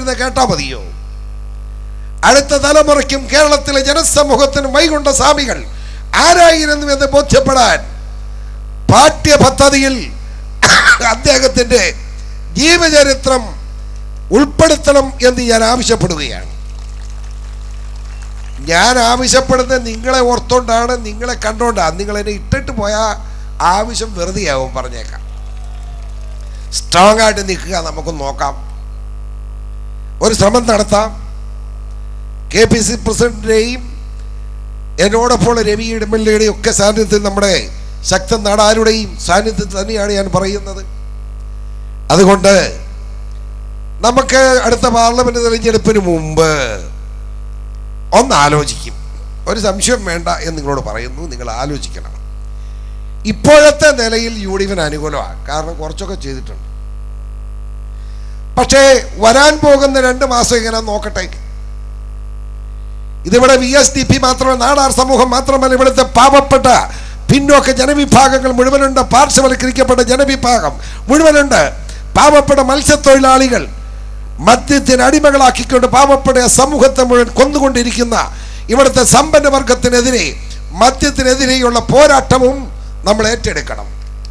മിണ്ടാതിരുന്ന് കേട്ടാ മതിയോ അടുത്ത തലമുറയ്ക്കും കേരളത്തിലെ ജനസമൂഹത്തിനും വൈകുണ്ഠ സ്വാമികൾ ആരായിരുന്നു എന്ന് ബോധ്യപ്പെടാൻ പാഠ്യപദ്ധതിയിൽ അദ്ദേഹത്തിന്റെ ജീവചരിത്രം ഉൾപ്പെടുത്തണം എന്ന് ഞാൻ ആവശ്യപ്പെടുകയാണ് ഞാൻ ആവശ്യപ്പെടുന്നത് നിങ്ങളെ ഓർത്തോണ്ടാണ് നിങ്ങളെ കണ്ടോണ്ടാണ് നിങ്ങൾ എന്നെ ഇട്ടിട്ട് പോയാൽ ആവശ്യം വെറുതെയാവും പറഞ്ഞേക്കാം സ്ട്രോങ് ആയിട്ട് നിൽക്കുക നമുക്ക് നോക്കാം ഒരു ശ്രമം നടത്താം കെ പി സി പ്രസിഡന്റിൻ്റെയും എന്നോടൊപ്പം രവി എം എൽ എയുടെയും ഒക്കെ സാന്നിധ്യത്തിൽ നമ്മുടെ ശക്തൻ നാടാരുടെയും സാന്നിധ്യത്തിൽ തന്നെയാണ് ഞാൻ പറയുന്നത് അതുകൊണ്ട് നമുക്ക് അടുത്ത പാർലമെന്റ് തെരഞ്ഞെടുപ്പിന് മുമ്പ് ഒന്ന് ആലോചിക്കും ഒരു സംശയം വേണ്ട എന്ന് നിങ്ങളോട് പറയുന്നു നിങ്ങൾ ആലോചിക്കണം ഇപ്പോഴത്തെ നിലയിൽ യു ഡി എഫിന് അനുകൂലമാണ് കാരണം കുറച്ചൊക്കെ ചെയ്തിട്ടുണ്ട് പക്ഷേ വരാൻ പോകുന്ന രണ്ട് മാസം ഇങ്ങനെ നോക്കട്ടെ ഇതിവിടെ വി എസ് ഡി പി മാത്രമല്ല നാടാർ സമൂഹം മാത്രമല്ല ഇവിടുത്തെ പാവപ്പെട്ട പിന്നോക്ക ജനവിഭാഗങ്ങൾ മുഴുവനുണ്ട് പാർശ്വവൽക്കരിക്കപ്പെട്ട ജനവിഭാഗം മുഴുവനുണ്ട് പാവപ്പെട്ട മത്സ്യത്തൊഴിലാളികൾ മദ്യത്തിന് അടിമകളാക്കിക്കൊണ്ട് പാവപ്പെട്ട സമൂഹത്തെ മുഴുവൻ കൊന്നുകൊണ്ടിരിക്കുന്ന ഇവിടുത്തെ സമ്പന്ന വർഗത്തിനെതിരെ മദ്യത്തിനെതിരെയുള്ള പോരാട്ടവും നമ്മൾ ഏറ്റെടുക്കണം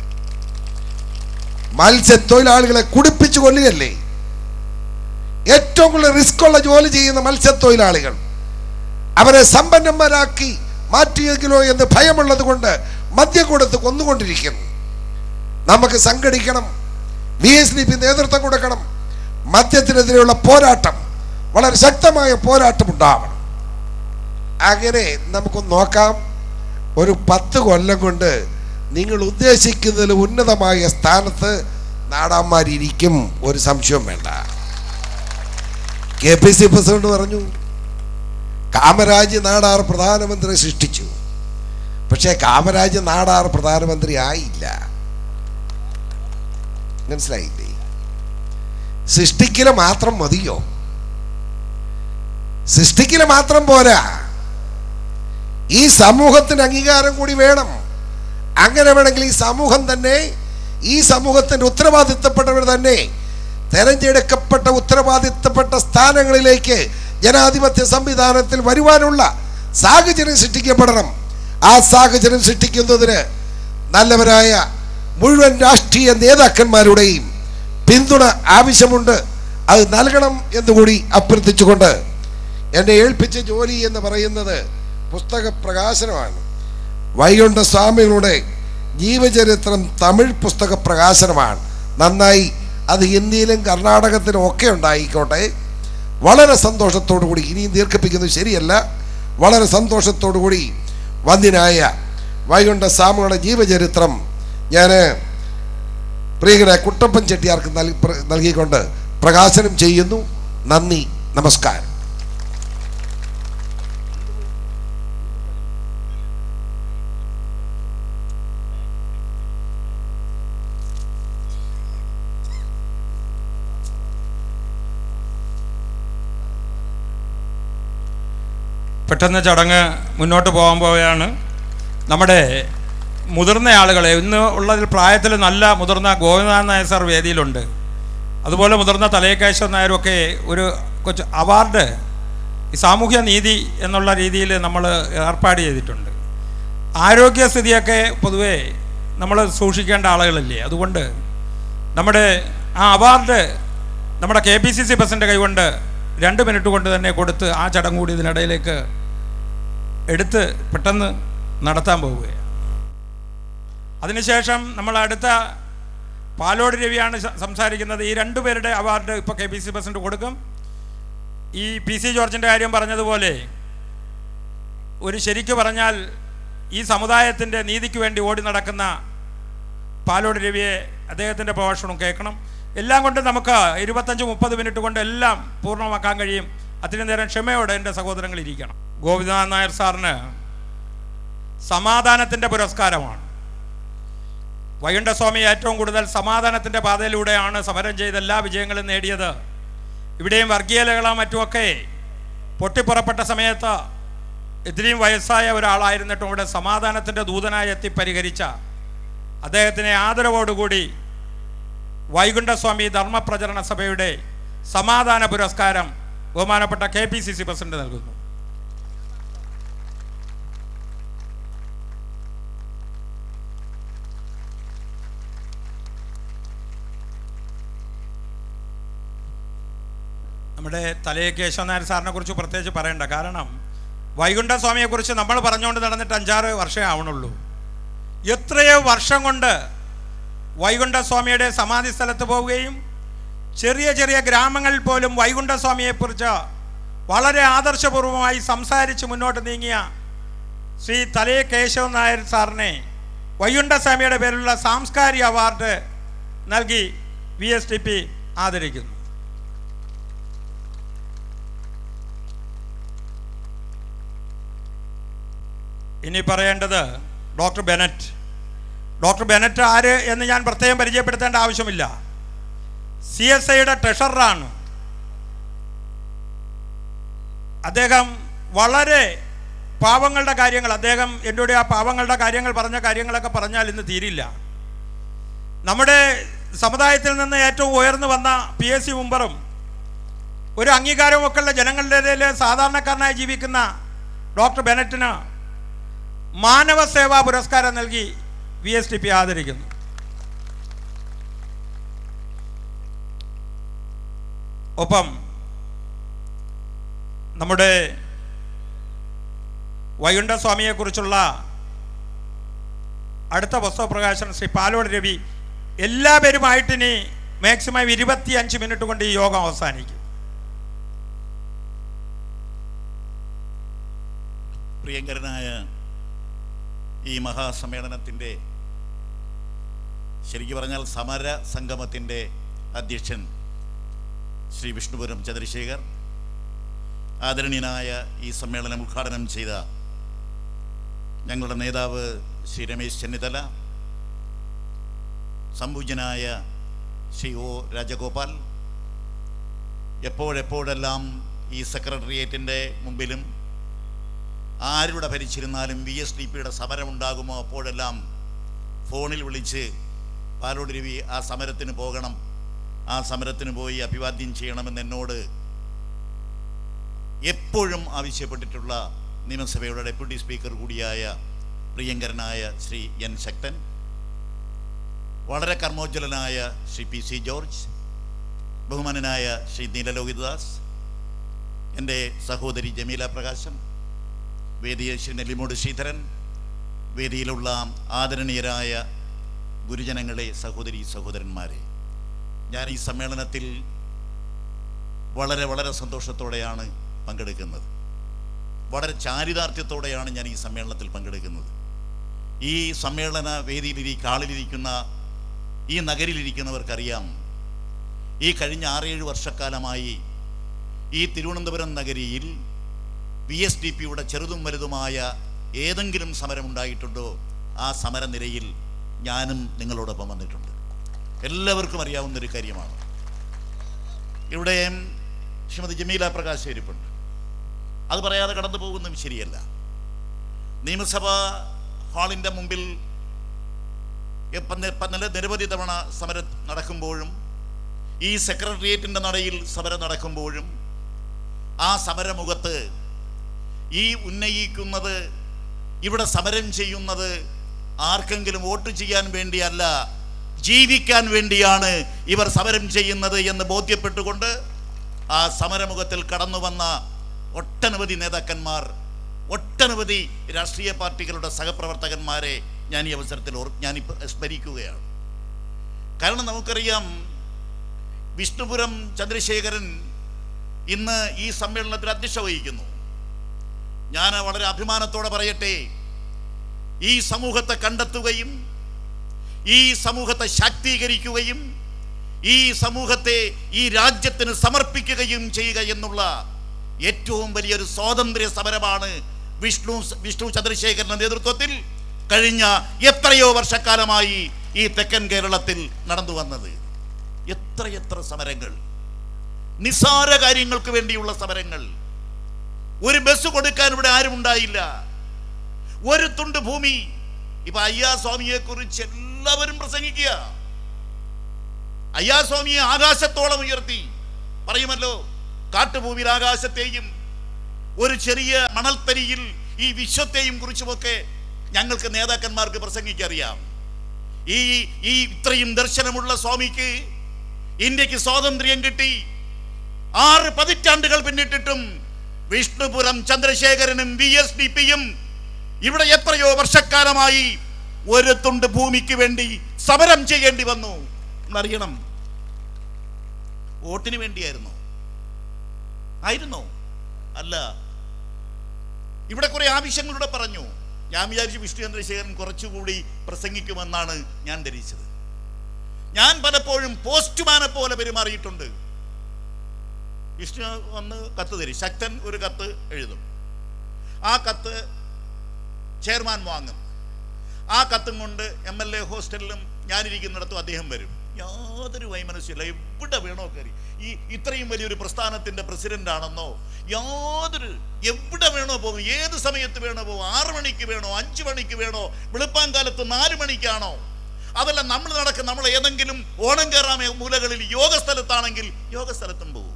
മത്സ്യത്തൊഴിലാളികളെ കുടിപ്പിച്ചു കൊല്ലുകയല്ലേ ഏറ്റവും കൂടുതൽ റിസ്ക് ഉള്ള ജോലി ചെയ്യുന്ന മത്സ്യത്തൊഴിലാളികൾ അവരെ സമ്പന്നന്മാരാക്കി മാറ്റിയെങ്കിലോ എന്ന് ഭയമുള്ളത് കൊണ്ട് മദ്യം കൊടുത്ത് കൊന്നുകൊണ്ടിരിക്കുന്നു നമുക്ക് സംഘടിക്കണം ബി എസ് ഡി പി നേതൃത്വം കൊടുക്കണം മദ്യത്തിനെതിരെയുള്ള പോരാട്ടം വളരെ ശക്തമായ പോരാട്ടം ഉണ്ടാവണം അങ്ങനെ നമുക്ക് നോക്കാം ഒരു പത്ത് കൊല്ലം കൊണ്ട് നിങ്ങൾ ഉദ്ദേശിക്കുന്നതിൽ ഉന്നതമായ സ്ഥാനത്ത് നാടാന്മാരിയ്ക്കും ഒരു സംശയവും വേണ്ട കെ പി സി പ്രസിഡന്റ് പറഞ്ഞു കാമരാജ് നാടാർ പ്രധാനമന്ത്രി സൃഷ്ടിച്ചു പക്ഷേ കാമരാജ് നാടാർ പ്രധാനമന്ത്രി ആയില്ല മനസ്സിലായില്ലേ സൃഷ്ടിക്കല് മാത്രം മതിയോ സൃഷ്ടിക്കല് മാത്രം പോരാ ഈ സമൂഹത്തിന് അംഗീകാരം കൂടി വേണം അങ്ങനെ വേണമെങ്കിൽ ഈ സമൂഹം തന്നെ ഈ സമൂഹത്തിന്റെ ഉത്തരവാദിത്തപ്പെട്ടവർ തന്നെ തെരഞ്ഞെടുക്കപ്പെട്ട ഉത്തരവാദിത്തപ്പെട്ട സ്ഥാനങ്ങളിലേക്ക് ജനാധിപത്യ സംവിധാനത്തിൽ വരുവാനുള്ള സാഹചര്യം സൃഷ്ടിക്കപ്പെടണം ആ സാഹചര്യം സൃഷ്ടിക്കുന്നതിന് നല്ലവരായ മുഴുവൻ രാഷ്ട്രീയ നേതാക്കന്മാരുടെയും പിന്തുണ ആവശ്യമുണ്ട് അത് നൽകണം എന്നുകൂടി അഭ്യർത്ഥിച്ചുകൊണ്ട് എന്നെ ഏൽപ്പിച്ച ജോലി എന്ന് പറയുന്നത് പുസ്തക പ്രകാശനമാണ് വൈകുണ്ഠ സ്വാമികളുടെ ജീവചരിത്രം തമിഴ് പുസ്തക പ്രകാശനമാണ് നന്നായി അത് ഹിന്ദിയിലും കർണാടകത്തിലും ഒക്കെ ഉണ്ടായിക്കോട്ടെ വളരെ സന്തോഷത്തോടു കൂടി ഇനിയും ദീർഘിപ്പിക്കുന്നത് ശരിയല്ല വളരെ സന്തോഷത്തോടു കൂടി വന്യനായ വൈകുണ്ഠ സ്വാമികളുടെ ജീവചരിത്രം ഞാൻ പ്രിയകര കുട്ടപ്പൻ ചെട്ടിയാർക്ക് നൽ പ്ര- നൽകിക്കൊണ്ട് പ്രകാശനം ചെയ്യുന്നു നന്ദി നമസ്കാരം പെട്ടെന്ന് ചടങ്ങ് മുന്നോട്ട് പോകുമ്പോഴാണ് നമ്മുടെ മുതിർന്ന ആളുകളെ ഇന്ന് ഉള്ളതിൽ പ്രായത്തിൽ നല്ല മുതിർന്ന ഗോവിന്ദനാഥ് നായർ സാർ വേദിയിലുണ്ട് അതുപോലെ മുതിർന്ന തലയക്കേശ്വർ നായരൊക്കെ ഒരു കൊച്ചു അവാർഡ് ഈ സാമൂഹ്യ നീതി എന്നുള്ള രീതിയിൽ നമ്മൾ ഏർപ്പാട് ചെയ്തിട്ടുണ്ട് ആരോഗ്യസ്ഥിതിയൊക്കെ പൊതുവേ നമ്മൾ സൂക്ഷിക്കേണ്ട ആളുകളല്ലേ അതുകൊണ്ട് നമ്മുടെ ആ അവാർഡ് നമ്മുടെ K P C C president കൈകൊണ്ട് രണ്ട് മിനിറ്റ് കൊണ്ട് തന്നെ കൊടുത്ത് ആ ചടങ്ങ് കൂടി ഇതിനിടയിലേക്ക് എടുത്ത് പെട്ടെന്ന് നടത്താൻ പോവുകയാണ് അതിനുശേഷം നമ്മൾ അടുത്ത പാലോട് രവിയാണ് സ- സംസാരിക്കുന്നത് ഈ രണ്ടുപേരുടെ അവാർഡ് ഇപ്പോൾ കെ പി സി പ്രസിഡന്റ് കൊടുക്കും ഈ പി സി ജോർജിൻ്റെ കാര്യം പറഞ്ഞതുപോലെ ഒരു ശരിക്കു പറഞ്ഞാൽ ഈ സമുദായത്തിൻ്റെ നീതിക്ക് വേണ്ടി ഓടി നടക്കുന്ന പാലോട് രവിയെ അദ്ദേഹത്തിൻ്റെ പ്രഭാഷണം കേൾക്കണം എല്ലാം കൊണ്ടും നമുക്ക് ഇരുപത്തഞ്ച് മുപ്പത് മിനിറ്റ് കൊണ്ട് എല്ലാം പൂർണ്ണമാക്കാൻ കഴിയും അത്രയും നേരം ക്ഷമയോടെ എൻ്റെ സഹോദരങ്ങൾ ഇരിക്കണം ഗോപിനാഥ് നായർ സാറിന് സമാധാനത്തിൻ്റെ പുരസ്കാരമാണ് വൈകുണ്ഠസ്വാമി ഏറ്റവും കൂടുതൽ സമാധാനത്തിൻ്റെ പാതയിലൂടെയാണ് സമരം ചെയ്ത് എല്ലാ വിജയങ്ങളും നേടിയത് ഇവിടെയും വർഗീയതകളും മറ്റുമൊക്കെ പൊട്ടിപ്പുറപ്പെട്ട സമയത്ത് ഇത്രയും വയസ്സായ ഒരാളായിരുന്നിട്ടും ഇവിടെ സമാധാനത്തിൻ്റെ ദൂതനായി എത്തി പരിഹരിച്ച അദ്ദേഹത്തിനെ ആദരവോടുകൂടി വൈകുണ്ഠസ്വാമി ധർമ്മപ്രചരണ സഭയുടെ സമാധാന പുരസ്കാരം ബഹുമാനപ്പെട്ട K P C C president നൽകുന്നു നമ്മുടെ തലയെ കേശവ നായർ സാറിനെ കുറിച്ച് പ്രത്യേകിച്ച് പറയണ്ട കാരണം വൈകുണ്ഠ സ്വാമിയെക്കുറിച്ച് നമ്മൾ പറഞ്ഞുകൊണ്ട് നടന്നിട്ട് അഞ്ചാറ് വർഷമേ ആവണുള്ളൂ എത്രയോ വർഷം കൊണ്ട് വൈകുണ്ഠ സ്വാമിയുടെ സമാധി സ്ഥലത്ത് പോവുകയും ചെറിയ ചെറിയ ഗ്രാമങ്ങളിൽ പോലും വൈകുണ്ഠ സ്വാമിയെക്കുറിച്ച് വളരെ ആദർശപൂർവമായി സംസാരിച്ച് മുന്നോട്ട് നീങ്ങിയ ശ്രീ തലേ കേശവൻ നായർ സാറിനെ വൈകുണ്ഠ സ്വാമിയുടെ പേരിലുള്ള സാംസ്കാരിക അവാർഡ് നൽകി വി എസ് ടി പി ആദരിക്കുന്നു ഇനി പറയേണ്ടത് ഡോക്ടർ ബെനറ്റ് ഡോക്ടർ ബെനറ്റ് ആര് എന്ന് ഞാൻ പ്രത്യേകം പരിചയപ്പെടുത്തേണ്ട ആവശ്യമില്ല സി എസ് ഐയുടെ ട്രഷററാണ് അദ്ദേഹം വളരെ പാവങ്ങളുടെ കാര്യങ്ങൾ അദ്ദേഹം എന്നോട് ആ പാവങ്ങളുടെ കാര്യങ്ങൾ പറഞ്ഞ കാര്യങ്ങളൊക്കെ പറഞ്ഞാൽ ഇന്ന് തീരില്ല നമ്മുടെ സമുദായത്തിൽ നിന്ന് ഏറ്റവും ഉയർന്നു വന്ന പി എസ് സി മുമ്പറും ഒരു അംഗീകാരമൊക്കെ ഉള്ള ജനങ്ങളുടെ ഇടയിൽ സാധാരണക്കാരനായി ജീവിക്കുന്ന ഡോക്ടർ ബെനറ്റിന് മാനവ സേവാ പുരസ്കാരം നൽകി വി എസ് ടി പി ആദരിക്കുന്നു ഒപ്പം നമ്മുടെ വൈകുണ്ഠ സ്വാമിയെക്കുറിച്ചുള്ള അടുത്ത പുസ്തകപ്രകാശനം ശ്രീ പാലോട് രവി എല്ലാ പേരുമായിട്ട് ഇനി മാക്സിമം ഇരുപത്തി അഞ്ച് മിനിറ്റ് കൊണ്ട് ഈ യോഗം അവസാനിക്കും പ്രിയങ്കരനായ ഈ മഹാസമ്മേളനത്തിൻ്റെ ശരിക്കു പറഞ്ഞാൽ സമര സംഗമത്തിൻ്റെ അധ്യക്ഷൻ ശ്രീ വിഷ്ണുപുരം ചന്ദ്രശേഖർ ആദരണീയനായ ഈ സമ്മേളനം ഉദ്ഘാടനം ചെയ്ത ഞങ്ങളുടെ നേതാവ് ശ്രീ രമേശ് ചെന്നിത്തല സംപൂജ്യനായ ശ്രീ ഒ രാജഗോപാൽ എപ്പോഴെപ്പോഴെല്ലാം ഈ സെക്രട്ടേറിയറ്റിൻ്റെ മുമ്പിലും ആരുടെ ഭരിച്ചിരുന്നാലും വി എസ് ഡി പിയുടെ സമരമുണ്ടാകുമോ അപ്പോഴെല്ലാം ഫോണിൽ വിളിച്ച് പാലോട് രവി ആ സമരത്തിന് പോകണം ആ സമരത്തിന് പോയി അഭിവാദ്യം ചെയ്യണമെന്ന് എന്നോട് എപ്പോഴും ആവശ്യപ്പെട്ടിട്ടുള്ള നിയമസഭയുടെ ഡെപ്യൂട്ടി സ്പീക്കർ കൂടിയായ പ്രിയങ്കരനായ ശ്രീ എൻ ശക്തൻ വളരെ കർമ്മോജ്വലനായ ശ്രീ പി സി ജോർജ് ബഹുമാനനായ ശ്രീ നീലലോഹിതദാസ് എൻ്റെ സഹോദരി ജമീല പ്രകാശം വേദിയിൽ ശ്രീ നെല്ലിമൂട് ശ്രീധരൻ വേദിയിലുള്ള ആദരണീയരായ ഗുരുജനങ്ങളെ സഹോദരി സഹോദരന്മാരെ ഞാൻ ഈ സമ്മേളനത്തിൽ വളരെ വളരെ സന്തോഷത്തോടെയാണ് പങ്കെടുക്കുന്നത് വളരെ ചാരിതാർത്ഥ്യത്തോടെയാണ് ഞാൻ ഈ സമ്മേളനത്തിൽ പങ്കെടുക്കുന്നത് ഈ സമ്മേളന വേദിയിലിരി കാളിലിരിക്കുന്ന ഈ നഗരിലിരിക്കുന്നവർക്കറിയാം ഈ കഴിഞ്ഞ ആറേഴ് വർഷക്കാലമായി ഈ തിരുവനന്തപുരം നഗരിയിൽ വി എസ് ഡി പിയുടെ ചെറുതും വലുതുമായ ഏതെങ്കിലും സമരം ഉണ്ടായിട്ടുണ്ടോ ആ സമരനിരയിൽ ഞാനും നിങ്ങളോടൊപ്പം വന്നിട്ടുണ്ട് എല്ലാവർക്കും അറിയാവുന്ന ഒരു കാര്യമാണ് ഇവിടെ ശ്രീമതി ജമീല പ്രകാശ് ഇരിപ്പുണ്ട് അത് പറയാതെ കടന്നു പോകുന്നതും ശരിയല്ല നിയമസഭാ ഹാളിൻ്റെ മുമ്പിൽ ഇപ്പം നി- ഇപ്പം നില നിരവധി തവണ സമരം നടക്കുമ്പോഴും ഈ സെക്രട്ടേറിയറ്റിൻ്റെ നടയിൽ സമരം നടക്കുമ്പോഴും ആ സമരമുഖത്ത് ഈ ഉന്നയിക്കുന്നത് ഇവിടെ സമരം ചെയ്യുന്നത് ആർക്കെങ്കിലും വോട്ട് ചെയ്യാൻ വേണ്ടിയല്ല ജീവിക്കാൻ വേണ്ടിയാണ് ഇവർ സമരം ചെയ്യുന്നത് എന്ന് ബോധ്യപ്പെട്ടുകൊണ്ട് ആ സമരമുഖത്തിൽ കടന്നു വന്ന ഒട്ടനവധി നേതാക്കന്മാർ ഒട്ടനവധി രാഷ്ട്രീയ പാർട്ടികളുടെ സഹപ്രവർത്തകന്മാരെ ഞാൻ ഈ അവസരത്തിൽ ഓർ ഞാനിപ്പോൾ സ്മരിക്കുകയാണ് കാരണം നമുക്കറിയാം വിഷ്ണുപുരം ചന്ദ്രശേഖരൻ ഇന്ന് ഈ സമ്മേളനത്തിൽ അധ്യക്ഷ വഹിക്കുന്നു ഞാൻ വളരെ അഭിമാനത്തോടെ പറയട്ടെ ഈ സമൂഹത്തെ കണ്ടെത്തുകയും ഈ സമൂഹത്തെ ശാക്തീകരിക്കുകയും ഈ സമൂഹത്തെ ഈ രാജ്യത്തിന് സമർപ്പിക്കുകയും ചെയ്യുക എന്നുള്ള ഏറ്റവും വലിയൊരു സ്വാതന്ത്ര്യ സമരമാണ് വിഷ്ണു വിഷ്ണു ചന്ദ്രശേഖരന്റെ നേതൃത്വത്തിൽ കഴിഞ്ഞ എത്രയോ വർഷക്കാലമായി ഈ തെക്കൻ കേരളത്തിൽ നടന്നു വന്നത് എത്രയെത്ര സമരങ്ങൾ നിസ്സാര കാര്യങ്ങൾക്ക് വേണ്ടിയുള്ള സമരങ്ങൾ ഒരു ബസ് കൊടുക്കാൻ ഇവിടെ ആരും ഉണ്ടായില്ല ഒരു തുണ്ട് ഭൂമി ഇപ്പൊ അയ്യാസ്വാമിയെ കുറിച്ച് എല്ലാവരും പ്രസംഗിക്കുക അയ്യാസ്വാമിയെ ആകാശത്തോളം ഉയർത്തി പറയുമല്ലോ കാട്ടുഭൂമിയിൽ ആകാശത്തെയും ഒരു ചെറിയ മണൽത്തരിയിൽ ഈ വിശ്വത്തെയും കുറിച്ചുമൊക്കെ ഞങ്ങൾക്ക് നേതാക്കന്മാർക്ക് പ്രസംഗിക്കറിയാം ഈ ഈ ഇത്രയും ദർശനമുള്ള സ്വാമിക്ക് ഇന്ത്യക്ക് സ്വാതന്ത്ര്യം കിട്ടി ആറ് പതിറ്റാണ്ടുകൾ പിന്നിട്ടിട്ടും വിഷ്ണുപുരം ചന്ദ്രശേഖരനും വി എസ് ഡി പിയും ഇവിടെ എത്രയോ വർഷക്കാലമായി ഒരു തുണ്ട് ഭൂമിക്ക് വേണ്ടി സമരം ചെയ്യേണ്ടി വന്നു എന്നറിയണം വോട്ടിന് വേണ്ടിയായിരുന്നോ ആയിരുന്നോ അല്ല ഇവിടെ കുറെ ആവശ്യങ്ങളുടെ പറഞ്ഞു ഞാൻ വിചാരിച്ചു വിഷ്ണു ചന്ദ്രശേഖരൻ കുറച്ചുകൂടി പ്രസംഗിക്കുമെന്നാണ് ഞാൻ ധരിച്ചത് ഞാൻ പലപ്പോഴും പോസ്റ്റ്മാനെ പോലെ പെരുമാറിയിട്ടുണ്ട് വിഷ്ണു വന്ന് കത്ത് തരും ശക്തൻ ഒരു കത്ത് എഴുതും ആ കത്ത് ചെയർമാൻ വാങ്ങും ആ കത്തും കൊണ്ട് എം എൽ എ ഹോസ്റ്റലിലും ഞാനിരിക്കുന്നിടത്തും അദ്ദേഹം വരും യാതൊരു വൈമനസ്യമില്ല എവിടെ വേണോ കയറി ഈ ഇത്രയും വലിയൊരു പ്രസ്ഥാനത്തിന്റെ പ്രസിഡന്റ് ആണെന്നോ യാതൊരു എവിടെ വേണോ പോകും ഏത് സമയത്ത് വേണോ പോകും ആറ് മണിക്ക് വേണോ അഞ്ചു മണിക്ക് വേണോ വെളുപ്പാങ്കാലത്ത് നാല് മണിക്കാണോ അതല്ല നമ്മൾ നടക്കും നമ്മൾ ഏതെങ്കിലും ഓണം കയറാമേ മൂലകളിൽ യോഗ സ്ഥലത്താണെങ്കിൽ യോഗ സ്ഥലത്തും പോകും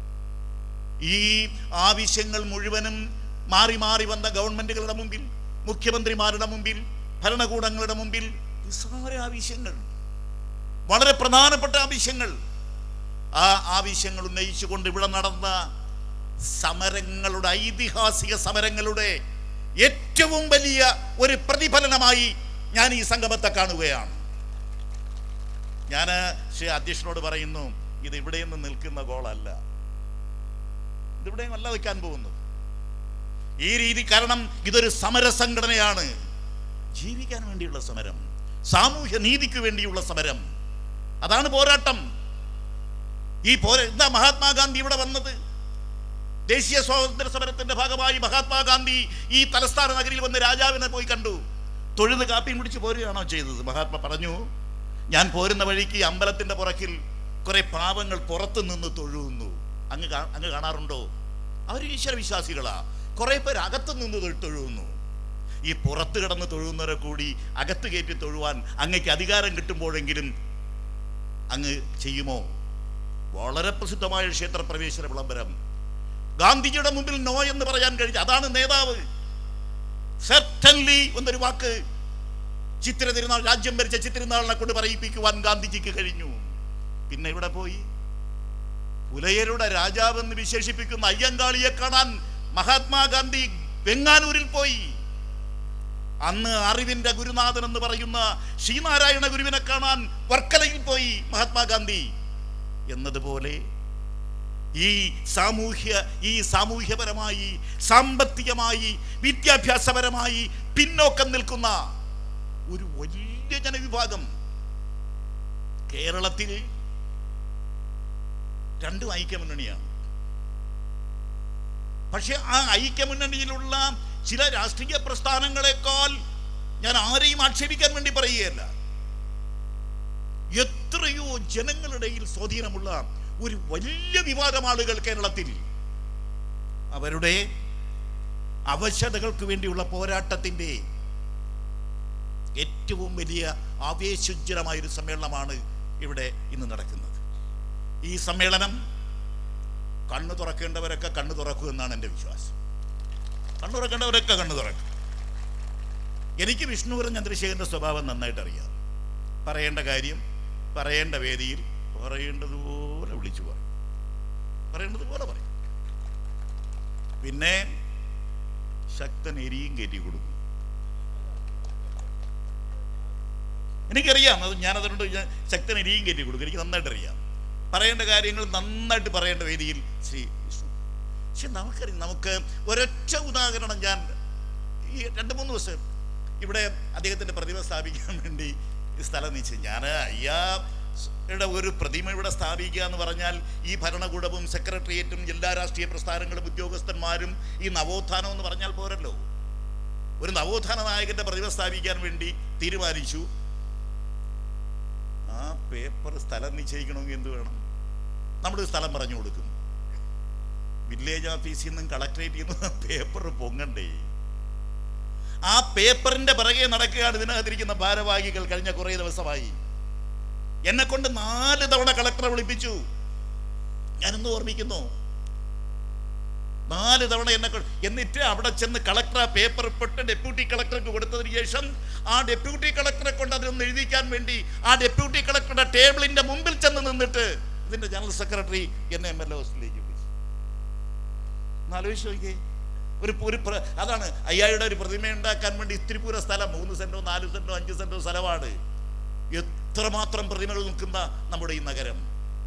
ഈ ആവശ്യങ്ങൾ മുഴുവനും മാറി മാറി വന്ന ഗവൺമെന്റുകളുടെ മുമ്പിൽ മുഖ്യമന്ത്രിമാരുടെ മുമ്പിൽ ഭരണകൂടങ്ങളുടെ മുമ്പിൽ നിസ്സാര ആവശ്യങ്ങൾ വളരെ പ്രധാനപ്പെട്ട ആവശ്യങ്ങൾ ആ ആവശ്യങ്ങൾ ഉന്നയിച്ചുകൊണ്ട് ഇവിടെ നടന്ന സമരങ്ങളുടെ ഐതിഹാസിക സമരങ്ങളുടെ ഏറ്റവും വലിയ ഒരു പ്രതിഫലനമായി ഞാൻ ഈ സംഗമത്തെ കാണുകയാണ് ഞാൻ ശ്രീ അധ്യക്ഷനോട് പറയുന്നു ഇത് ഇവിടെ നിന്ന് നിൽക്കുന്ന ഗോളല്ല ഇതിവിടെയും അല്ല നിൽക്കാൻ പോകുന്നത് ഈ രീതി കാരണം ഇതൊരു സമര സംഘടനയാണ് ജീവിക്കാൻ വേണ്ടിയുള്ള സമരം സാമൂഹ്യ നീതിക്ക് വേണ്ടിയുള്ള സമരം അതാണ് പോരാട്ടം ഈ പോര എന്താ മഹാത്മാഗാന്ധി ഇവിടെ വന്നത് ദേശീയ സ്വാതന്ത്ര്യ സമരത്തിന്റെ ഭാഗമായി മഹാത്മാഗാന്ധി ഈ തലസ്ഥാന നഗരിയിൽ വന്ന് രാജാവിനെ പോയി കണ്ടു തൊഴുത് കാപ്പിയും പിടിച്ച് പോരുകയാണോ ചെയ്തത് മഹാത്മാ പറഞ്ഞു ഞാൻ പോരുന്ന വഴിക്ക് ഈ അമ്പലത്തിന്റെ പുറക്കിൽ കുറെ പാവങ്ങൾ പുറത്തു നിന്ന് തൊഴുന്നു അങ്ങ് കാ- അങ്ങ് കാണാറുണ്ടോ അവർ ഈശ്വര വിശ്വാസികളാ കുറെ പേര് അകത്ത് നിന്ന് തൊഴു- തൊഴുന്നു ഈ പുറത്ത് കിടന്ന് തൊഴുന്നവരെ കൂടി അകത്ത് കയറ്റി തൊഴുവാൻ അങ്ങക്ക് അധികാരം കിട്ടുമ്പോഴെങ്കിലും അങ്ങ് ചെയ്യുമോ വളരെ പ്രസിദ്ധമായ ക്ഷേത്ര പ്രവേശന വിളംബരം ഗാന്ധിജിയുടെ മുമ്പിൽ നോ എന്ന് പറയാൻ കഴിഞ്ഞു അതാണ് നേതാവ് സെർട്ടൻലി എന്നൊരു വാക്ക് ചിത്തിര തിരുനാൾ രാജ്യം ഭരിച്ച ചിത്തിരുന്നാളിനെ കൊണ്ട് പറയിപ്പിക്കുവാൻ ഗാന്ധിജിക്ക് കഴിഞ്ഞു പിന്നെ ഇവിടെ പോയി പുലയരുടെ രാജാവ് എന്ന് വിശേഷിപ്പിക്കുന്ന അയ്യങ്കാളിയെ കാണാൻ മഹാത്മാഗാന്ധി വെങ്ങാനൂരിൽ പോയി അന്ന് അറിവിന്റെ ഗുരുനാഥൻ എന്ന് പറയുന്ന ശ്രീനാരായണ ഗുരുവിനെ കാണാൻ വർക്കലയിൽ പോയി മഹാത്മാഗാന്ധി എന്നതുപോലെ ഈ സാമൂഹ്യ ഈ സാമൂഹ്യപരമായി സാമ്പത്തികമായി വിദ്യാഭ്യാസപരമായി പിന്നോക്കം നിൽക്കുന്ന ഒരു വലിയ ജനവിഭാഗം കേരളത്തിൽ രണ്ടും ഐക്യമുന്നണിയാണ് പക്ഷെ ആ ഐക്യമുന്നണിയിലുള്ള ചില രാഷ്ട്രീയ പ്രസ്ഥാനങ്ങളെക്കാൾ ഞാൻ ആരെയും ആക്ഷേപിക്കാൻ വേണ്ടി പറയുകയല്ല എത്രയോ ജനങ്ങളുടെ ഇടയിൽ സ്വാധീനമുള്ള ഒരു വലിയ വിഭാഗം ആളുകൾ കേരളത്തിൽ അവരുടെ അവശതകൾക്ക് വേണ്ടിയുള്ള പോരാട്ടത്തിന്റെ ഏറ്റവും വലിയ ആവേശോജ്വലമായ ഒരു സമ്മേളനമാണ് ഇവിടെ ഇന്ന് നടക്കുന്നത് ഈ സമ്മേളനം കണ്ണു തുറക്കേണ്ടവരൊക്കെ കണ്ണു തുറക്കൂ എന്നാണ് എൻ്റെ വിശ്വാസം കണ്ണു തുറക്കേണ്ടവരൊക്കെ കണ്ണു തുറക്കും എനിക്ക് വിഷ്ണുപുരം ചന്ദ്രശേഖരൻ്റെ സ്വഭാവം നന്നായിട്ട് അറിയാം പറയേണ്ട കാര്യം പറയേണ്ട വേദിയിൽ പറയേണ്ടതുപോലെ വിളിച്ചു പറയും പറയേണ്ടതുപോലെ പറയും പിന്നെ ശക്തൻ എരിയും കയറ്റി കൊടുക്കും എനിക്കറിയാം അത് ഞാനതുകൊണ്ട് ഞാൻ ശക്തൻ എരിയും കയറ്റി കൊടുക്കും എനിക്ക് നന്നായിട്ട് അറിയാം പറയേണ്ട കാര്യങ്ങൾ നന്നായിട്ട് പറയേണ്ട വേദിയിൽ ശ്രീ വിഷ്ണു പക്ഷെ നമുക്കറിയാം നമുക്ക് ഒരൊറ്റ ഉദാഹരണം ഞാൻ ഈ രണ്ട് മൂന്ന് ദിവസം ഇവിടെ അദ്ദേഹത്തിൻ്റെ പ്രതിമ സ്ഥാപിക്കാൻ വേണ്ടി ഈ സ്ഥലം നിശ്ചയം ഞാൻ അയ്യായുടെ ഒരു പ്രതിമ ഇവിടെ സ്ഥാപിക്കുക എന്ന് പറഞ്ഞാൽ ഈ ഭരണകൂടവും സെക്രട്ടേറിയറ്റും എല്ലാ രാഷ്ട്രീയ പ്രസ്ഥാനങ്ങളും ഉദ്യോഗസ്ഥന്മാരും ഈ നവോത്ഥാനം എന്ന് പറഞ്ഞാൽ പോരല്ലോ ഒരു നവോത്ഥാന നായകന്റെ പ്രതിമ സ്ഥാപിക്കാൻ വേണ്ടി തീരുമാനിച്ചു ആ പേപ്പർ സ്ഥലം നിശ്ചയിക്കണമെങ്കിൽ എന്ത് വേണം നമ്മളൊരു സ്ഥലം പറഞ്ഞു കൊടുക്കും വില്ലേജ് ഓഫീസിൽ നിന്നും കളക്ടറേറ്റിൽ നിന്നും പേപ്പർ പൊങ്ങണ്ടേ ആ പേപ്പറിന്റെ പിറകെ നടക്കുകയാണ് ഇതിനകത്തിരിക്കുന്ന ഭാരവാഹികൾ കഴിഞ്ഞ കുറേ ദിവസമായി എന്നെ കൊണ്ട് നാല് തവണ കളക്ടറെ വിളിപ്പിച്ചു ഞാനിന്ന് ഓർമ്മിക്കുന്നു നാല് തവണ എന്നെ കൊ- എന്നിട്ട് അവിടെ ചെന്ന് കളക്ടർ ആ പേപ്പർ ഇട്ടിട്ട് ഡെപ്യൂട്ടി കളക്ടർക്ക് കൊടുത്തതിന് ശേഷം ആ ഡെപ്യൂട്ടി കളക്ടറെ കൊണ്ട് അതൊന്ന് എഴുതിക്കാൻ വേണ്ടി ആ ഡെപ്യൂട്ടി കളക്ടറുടെ ടേബിളിന്റെ മുമ്പിൽ ചെന്ന് നിന്നിട്ട് ഇതിന്റെ ജനറൽ സെക്രട്ടറി എന്നെ എം എൽ എ ഹോസ്റ്റലിലേക്ക് വിളിച്ചു ഒന്ന് ആലോചിച്ച് നോക്കിയേ ഒരു ഒരു പ്ര- അതാണ് അയ്യായിയുടെ ഒരു പ്രതിമ ഉണ്ടാക്കാൻ വേണ്ടി ഇത്തിരി പൂര സ്ഥലം മൂന്ന് സെന്റോ നാല് സെന്റോ അഞ്ച് സെന്റോ സ്ഥലമാണ് എത്രമാത്രം പ്രതിമകൾ നിൽക്കുന്ന നമ്മുടെ ഈ നഗരം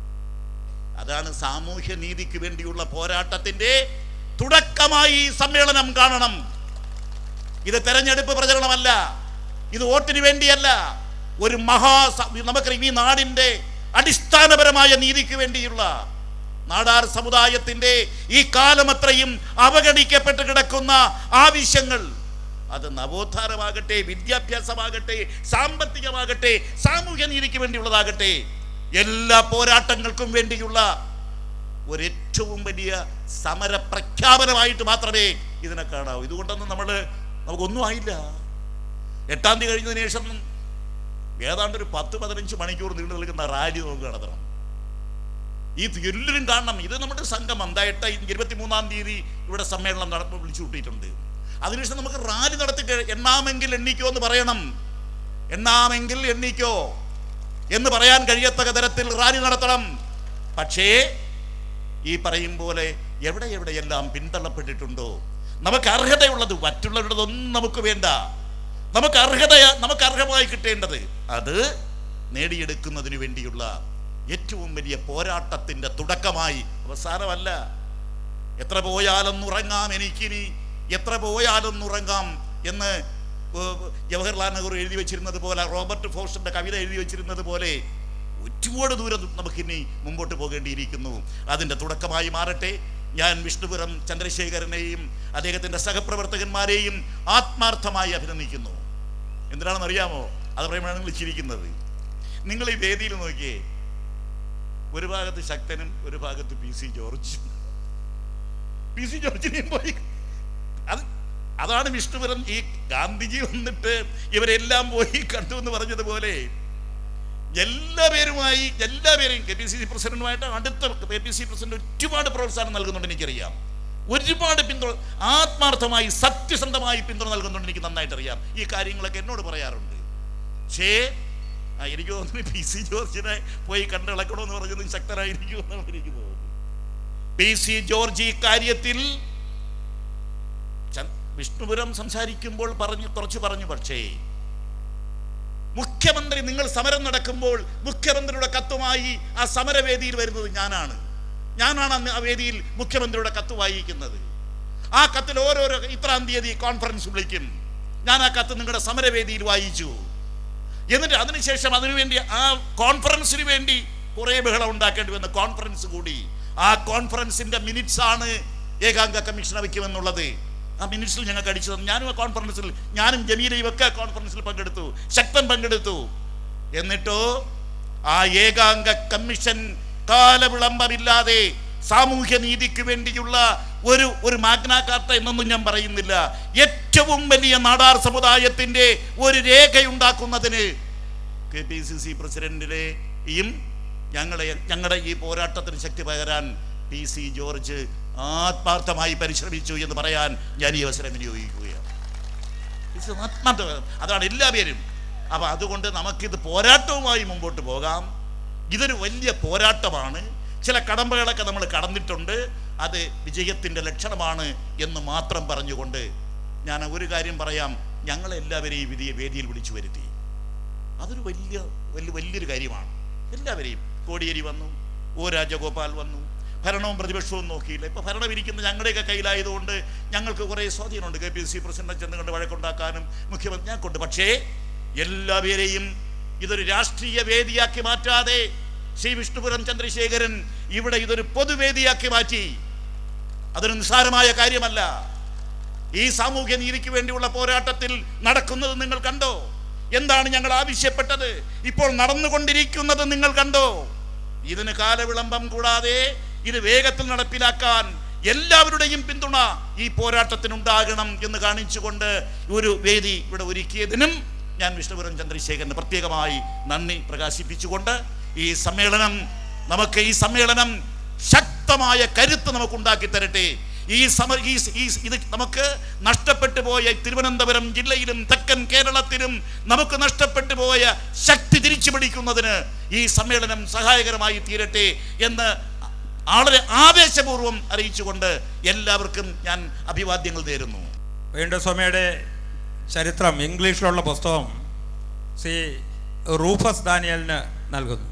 അതാണ് സാമൂഹ്യ നീതിക്ക് വേണ്ടിയുള്ള പോരാട്ടത്തിന്റെ തുടക്കമായി ഈ സമ്മേളനം കാണണം ഇത് തെരഞ്ഞെടുപ്പ് പ്രചരണമല്ല ഇത് വോട്ടിന് വേണ്ടിയല്ല ഒരു മഹാ സ- നമുക്കറിയാം ഈ നാടിന്റെ അടിസ്ഥാനപരമായ നീതിക്ക് വേണ്ടിയുള്ള നാടാർ സമുദായത്തിന്റെ ഈ കാലമത്രയും അവഗണിക്കപ്പെട്ട് കിടക്കുന്ന ആവശ്യങ്ങൾ അത് നവോത്ഥാനമാകട്ടെ വിദ്യാഭ്യാസമാകട്ടെ സാമ്പത്തികമാകട്ടെ സാമൂഹ്യ നീതിക്ക് വേണ്ടിയുള്ളതാകട്ടെ എല്ലാ പോരാട്ടങ്ങൾക്കും വേണ്ടിയുള്ള ഒരേറ്റവും വലിയ സമര പ്രഖ്യാപനമായിട്ട് മാത്രമേ ഇതിനെ കാണാവൂ ഇതുകൊണ്ടൊന്നും നമ്മൾ നമുക്കൊന്നും ആയില്ല എട്ടാം തീയതി കഴിഞ്ഞതിന് ശേഷം ഏതാണ്ട് ഒരു പത്ത് പതിനഞ്ച് മണിക്കൂർ നീണ്ടു നിൽക്കുന്ന റാലി നമുക്ക് നടത്തണം ഈ എല്ലാവരും കാണണം ഇത് നമ്മുടെ സംഗമം ദാ എട്ട ഇരുപത്തി മൂന്നാം തീയതി ഇവിടെ സമ്മേളനം നടപ്പ് വിളിച്ചു കൂട്ടിയിട്ടുണ്ട് അതിനുശേഷം നമുക്ക് റാലി നടത്തിയിട്ട് എണ്ണാമെങ്കിൽ എണ്ണിക്കോ എന്ന് പറയണം എണ്ണാമെങ്കിൽ എണ്ണിക്കോ എന്ന് പറയാൻ കഴിയത്തക്ക തരത്തിൽ റാലി നടത്തണം പക്ഷേ ഈ പറയും പോലെ എവിടെ എവിടെയെല്ലാം പിന്തള്ളപ്പെട്ടിട്ടുണ്ടോ നമുക്ക് അർഹതയുള്ളത് മറ്റുള്ളവരുടേതൊന്നും നമുക്ക് വേണ്ട നമുക്ക് അർഹത നമുക്ക് അർഹമായി കിട്ടേണ്ടത് അത് നേടിയെടുക്കുന്നതിന് വേണ്ടിയുള്ള ഏറ്റവും വലിയ പോരാട്ടത്തിന്റെ തുടക്കമായി അവസാനമല്ല എത്ര പോയാലൊന്നുറങ്ങാം എനിക്കിനി എത്ര പോയാലൊന്നുറങ്ങാം എന്ന് ഏർ, ജവഹർലാൽ നെഹ്റു എഴുതി വെച്ചിരുന്നത് പോലെ റോബർട്ട് ഫോസ്റ്റന്റെ കവിത എഴുതി വെച്ചിരുന്നത് പോലെ ഒരുപാട് ദൂരം നമുക്കിനി മുമ്പോട്ട് പോകേണ്ടിയിരിക്കുന്നു അതിൻ്റെ തുടക്കമായി മാറട്ടെ ഞാൻ വിഷ്ണുപുരം ചന്ദ്രശേഖരനെയും അദ്ദേഹത്തിൻ്റെ സഹപ്രവർത്തകന്മാരെയും ആത്മാർത്ഥമായി അഭിനന്ദിക്കുന്നു എന്തിനാണെന്ന് അറിയാമോ അത് പറയുമ്പോഴാണ് നിങ്ങൾ ചിരിക്കുന്നത് നിങ്ങൾ ഈ വേദിയിൽ നോക്കിയേ ഒരു ഭാഗത്ത് ശക്തനും ഒരു ഭാഗത്ത് പി സി ജോർജും പി സി ജോർജിനെയും പോയി അത് അതാണ് വിഷ്ണുപുരം ഈ ഗാന്ധിജി വന്നിട്ട് ഇവരെല്ലാം പോയി കണ്ടു എന്ന് പറഞ്ഞതുപോലെ എല്ലാ പേരുമായി എല്ലാ പേരെയും കെ പി സി സി പ്രസിഡന്റുമായിട്ട് അടുത്ത കെ പി സി പ്രസിഡന്റ് ഒരുപാട് പ്രോത്സാഹനം നൽകുന്നുണ്ട് എനിക്കറിയാം ഒരുപാട് പിന്തുണ ആത്മാർത്ഥമായി സത്യസന്ധമായി പിന്തുണ നൽകുന്നുണ്ട് എനിക്ക് നന്നായിട്ട് അറിയാം ഈ കാര്യങ്ങളൊക്കെ എന്നോട് പറയാറുണ്ട് പക്ഷേ ആ, എനിക്ക് തോന്നുന്നു പി സി ജോർജിനെ പോയി കണ്ടിളക്കണമെന്ന് പറഞ്ഞത് ശക്തരായിരിക്കുമെന്നാണ് എനിക്ക് തോന്നുന്നത് പി സി ജോർജ് ഈ കാര്യത്തിൽ ച- വിഷ്ണുപുരം സംസാരിക്കുമ്പോൾ പറഞ്ഞു കുറച്ച് പറഞ്ഞു പക്ഷേ മുഖ്യമന്ത്രി നിങ്ങൾ സമരം നടക്കുമ്പോൾ മുഖ്യമന്ത്രിയുടെ കത്തുമായി ആ സമരവേദിയിൽ വരുന്നത് ഞാനാണ് ഞാനാണ് അന്ന് ആ വേദിയിൽ മുഖ്യമന്ത്രിയുടെ കത്ത് വായിക്കുന്നത് ആ കത്തിൽ ഓരോരോ ഇത്രാം തീയതി കോൺഫറൻസ് വിളിക്കും ഞാൻ ആ കത്ത് നിങ്ങളുടെ സമരവേദിയിൽ വായിച്ചു എന്നിട്ട് അതിനുശേഷം അതിനുവേണ്ടി ആ കോൺഫറൻസിന് വേണ്ടി കുറെ ബഹളം ഉണ്ടാക്കേണ്ടി വന്ന കോൺഫറൻസ് കൂടി ആ കോൺഫറൻസിന്റെ മിനിറ്റ്സ് ആണ് ഏകാംഗ കമ്മീഷനെ വയ്ക്കുമെന്നുള്ളത് ആ മിനിറ്റ്സിൽ ഞങ്ങൾക്ക് അടിച്ചു തന്നു ഞാനും ആ കോൺഫറൻസിൽ ഞാനും ജമീലയും ഒക്കെ ആ കോൺഫറൻസിൽ പങ്കെടുത്തു ശക്തൻ പങ്കെടുത്തു എന്നിട്ടോ ആ ഏകാംഗ കമ്മീഷൻ കാലവിളംബമില്ലാതെ സാമൂഹ്യ നീതിക്ക് വേണ്ടിയുള്ള ഒരു ഒരു മാഗ്നാ കാർത്ത എന്നൊന്നും ഞാൻ പറയുന്നില്ല ഏറ്റവും വലിയ നാടാർ സമുദായത്തിന്റെ ഒരു രേഖയുണ്ടാക്കുന്നതിന് കെ പി സി സി പ്രസിഡന്റിനെയും ഞങ്ങളെ ഞങ്ങളുടെ ഈ പോരാട്ടത്തിന് ശക്തി പകരാൻ പി സി ജോർജ് ആത്മാർത്ഥമായി പരിശ്രമിച്ചു എന്ന് പറയാൻ ഞാൻ ഈ അവസരം വിനിയോഗിക്കുകയാണ് It's an ആത്മാർത്ഥ അതാണ് എല്ലാ പേരും അപ്പൊ അതുകൊണ്ട് നമുക്കിത് പോരാട്ടവുമായി മുമ്പോട്ട് പോകാം ഇതൊരു വലിയ പോരാട്ടമാണ് ചില കടമ്പകളൊക്കെ നമ്മൾ കടന്നിട്ടുണ്ട് അത് വിജയത്തിൻ്റെ ലക്ഷണമാണ് എന്ന് മാത്രം പറഞ്ഞുകൊണ്ട് ഞാൻ ഒരു കാര്യം പറയാം ഞങ്ങളെല്ലാവരെയും വിധിയെ വേദിയിൽ വിളിച്ചു വരുത്തി അതൊരു വലിയ വലിയ വലിയൊരു കാര്യമാണ് എല്ലാവരെയും കോടിയേരി വന്നു ഒ രാജഗോപാൽ വന്നു ഭരണവും പ്രതിപക്ഷവും നോക്കിയില്ല ഇപ്പൊ ഭരണം ഇരിക്കുന്ന ഞങ്ങളുടെയൊക്കെ കയ്യിലായതുകൊണ്ട് ഞങ്ങൾക്ക് കുറേ സ്വാധീനമുണ്ട് കെ പി സി പ്രസിഡന്റ് ചെന്ന് കണ്ട് വഴക്കുണ്ടാക്കാനും മുഖ്യമന്ത്രി ഞാൻ കൊണ്ട് പക്ഷേ എല്ലാവരെയും ഇതൊരു രാഷ്ട്രീയ വേദിയാക്കി മാറ്റാതെ ശ്രീ വിഷ്ണുപുരം ചന്ദ്രശേഖരൻ ഇവിടെ ഇതൊരു പൊതുവേദിയാക്കി മാറ്റി അതൊരു നിസ്സാരമായ കാര്യമല്ല ഈ സാമൂഹ്യ നീതിക്ക് വേണ്ടിയുള്ള പോരാട്ടത്തിൽ നടക്കുന്നത് നിങ്ങൾ കണ്ടോ എന്താണ് ഞങ്ങൾ ആവശ്യപ്പെട്ടത് ഇപ്പോൾ നടന്നുകൊണ്ടിരിക്കുന്നത് നിങ്ങൾ കണ്ടോ ഇതിന് കാലവിളംബം കൂടാതെ ഇത് വേഗത്തിൽ നടപ്പിലാക്കാൻ എല്ലാവരുടെയും പിന്തുണ ഈ പോരാട്ടത്തിനുണ്ടാകണം എന്ന് കാണിച്ചുകൊണ്ട് ഒരു വേദി ഇവിടെ ഒരുക്കിയതിനും ഞാൻ വിഷ്ണുപുരം ചന്ദ്രശേഖരന് പ്രത്യേകമായി നന്ദി പ്രകാശിപ്പിച്ചുകൊണ്ട് ഈ സമ്മേളനം നമുക്ക് ഈ സമ്മേളനം ശക്തമായ കരുത്ത് നമുക്ക് ഉണ്ടാക്കി തരട്ടെ ഈ സമ ഈ ഈ ഇത് നമുക്ക് നഷ്ടപ്പെട്ടു പോയ തിരുവനന്തപുരം ജില്ലയിലും തെക്കൻ കേരളത്തിലും നമുക്ക് നഷ്ടപ്പെട്ടു പോയ ശക്തി തിരിച്ചു പിടിക്കുന്നതിന് ഈ സമ്മേളനം സഹായകരമായി തീരട്ടെ എന്ന് വളരെ ആവേശപൂർവ്വം അറിയിച്ചുകൊണ്ട് എല്ലാവർക്കും ഞാൻ അഭിവാദ്യങ്ങൾ നേരുന്നു വേണ്ടസ്വാമിയുടെ ചരിത്രം ഇംഗ്ലീഷിലുള്ള പുസ്തകം ശ്രീ റൂഫസ് ദാനിയലിന് നൽകുന്നു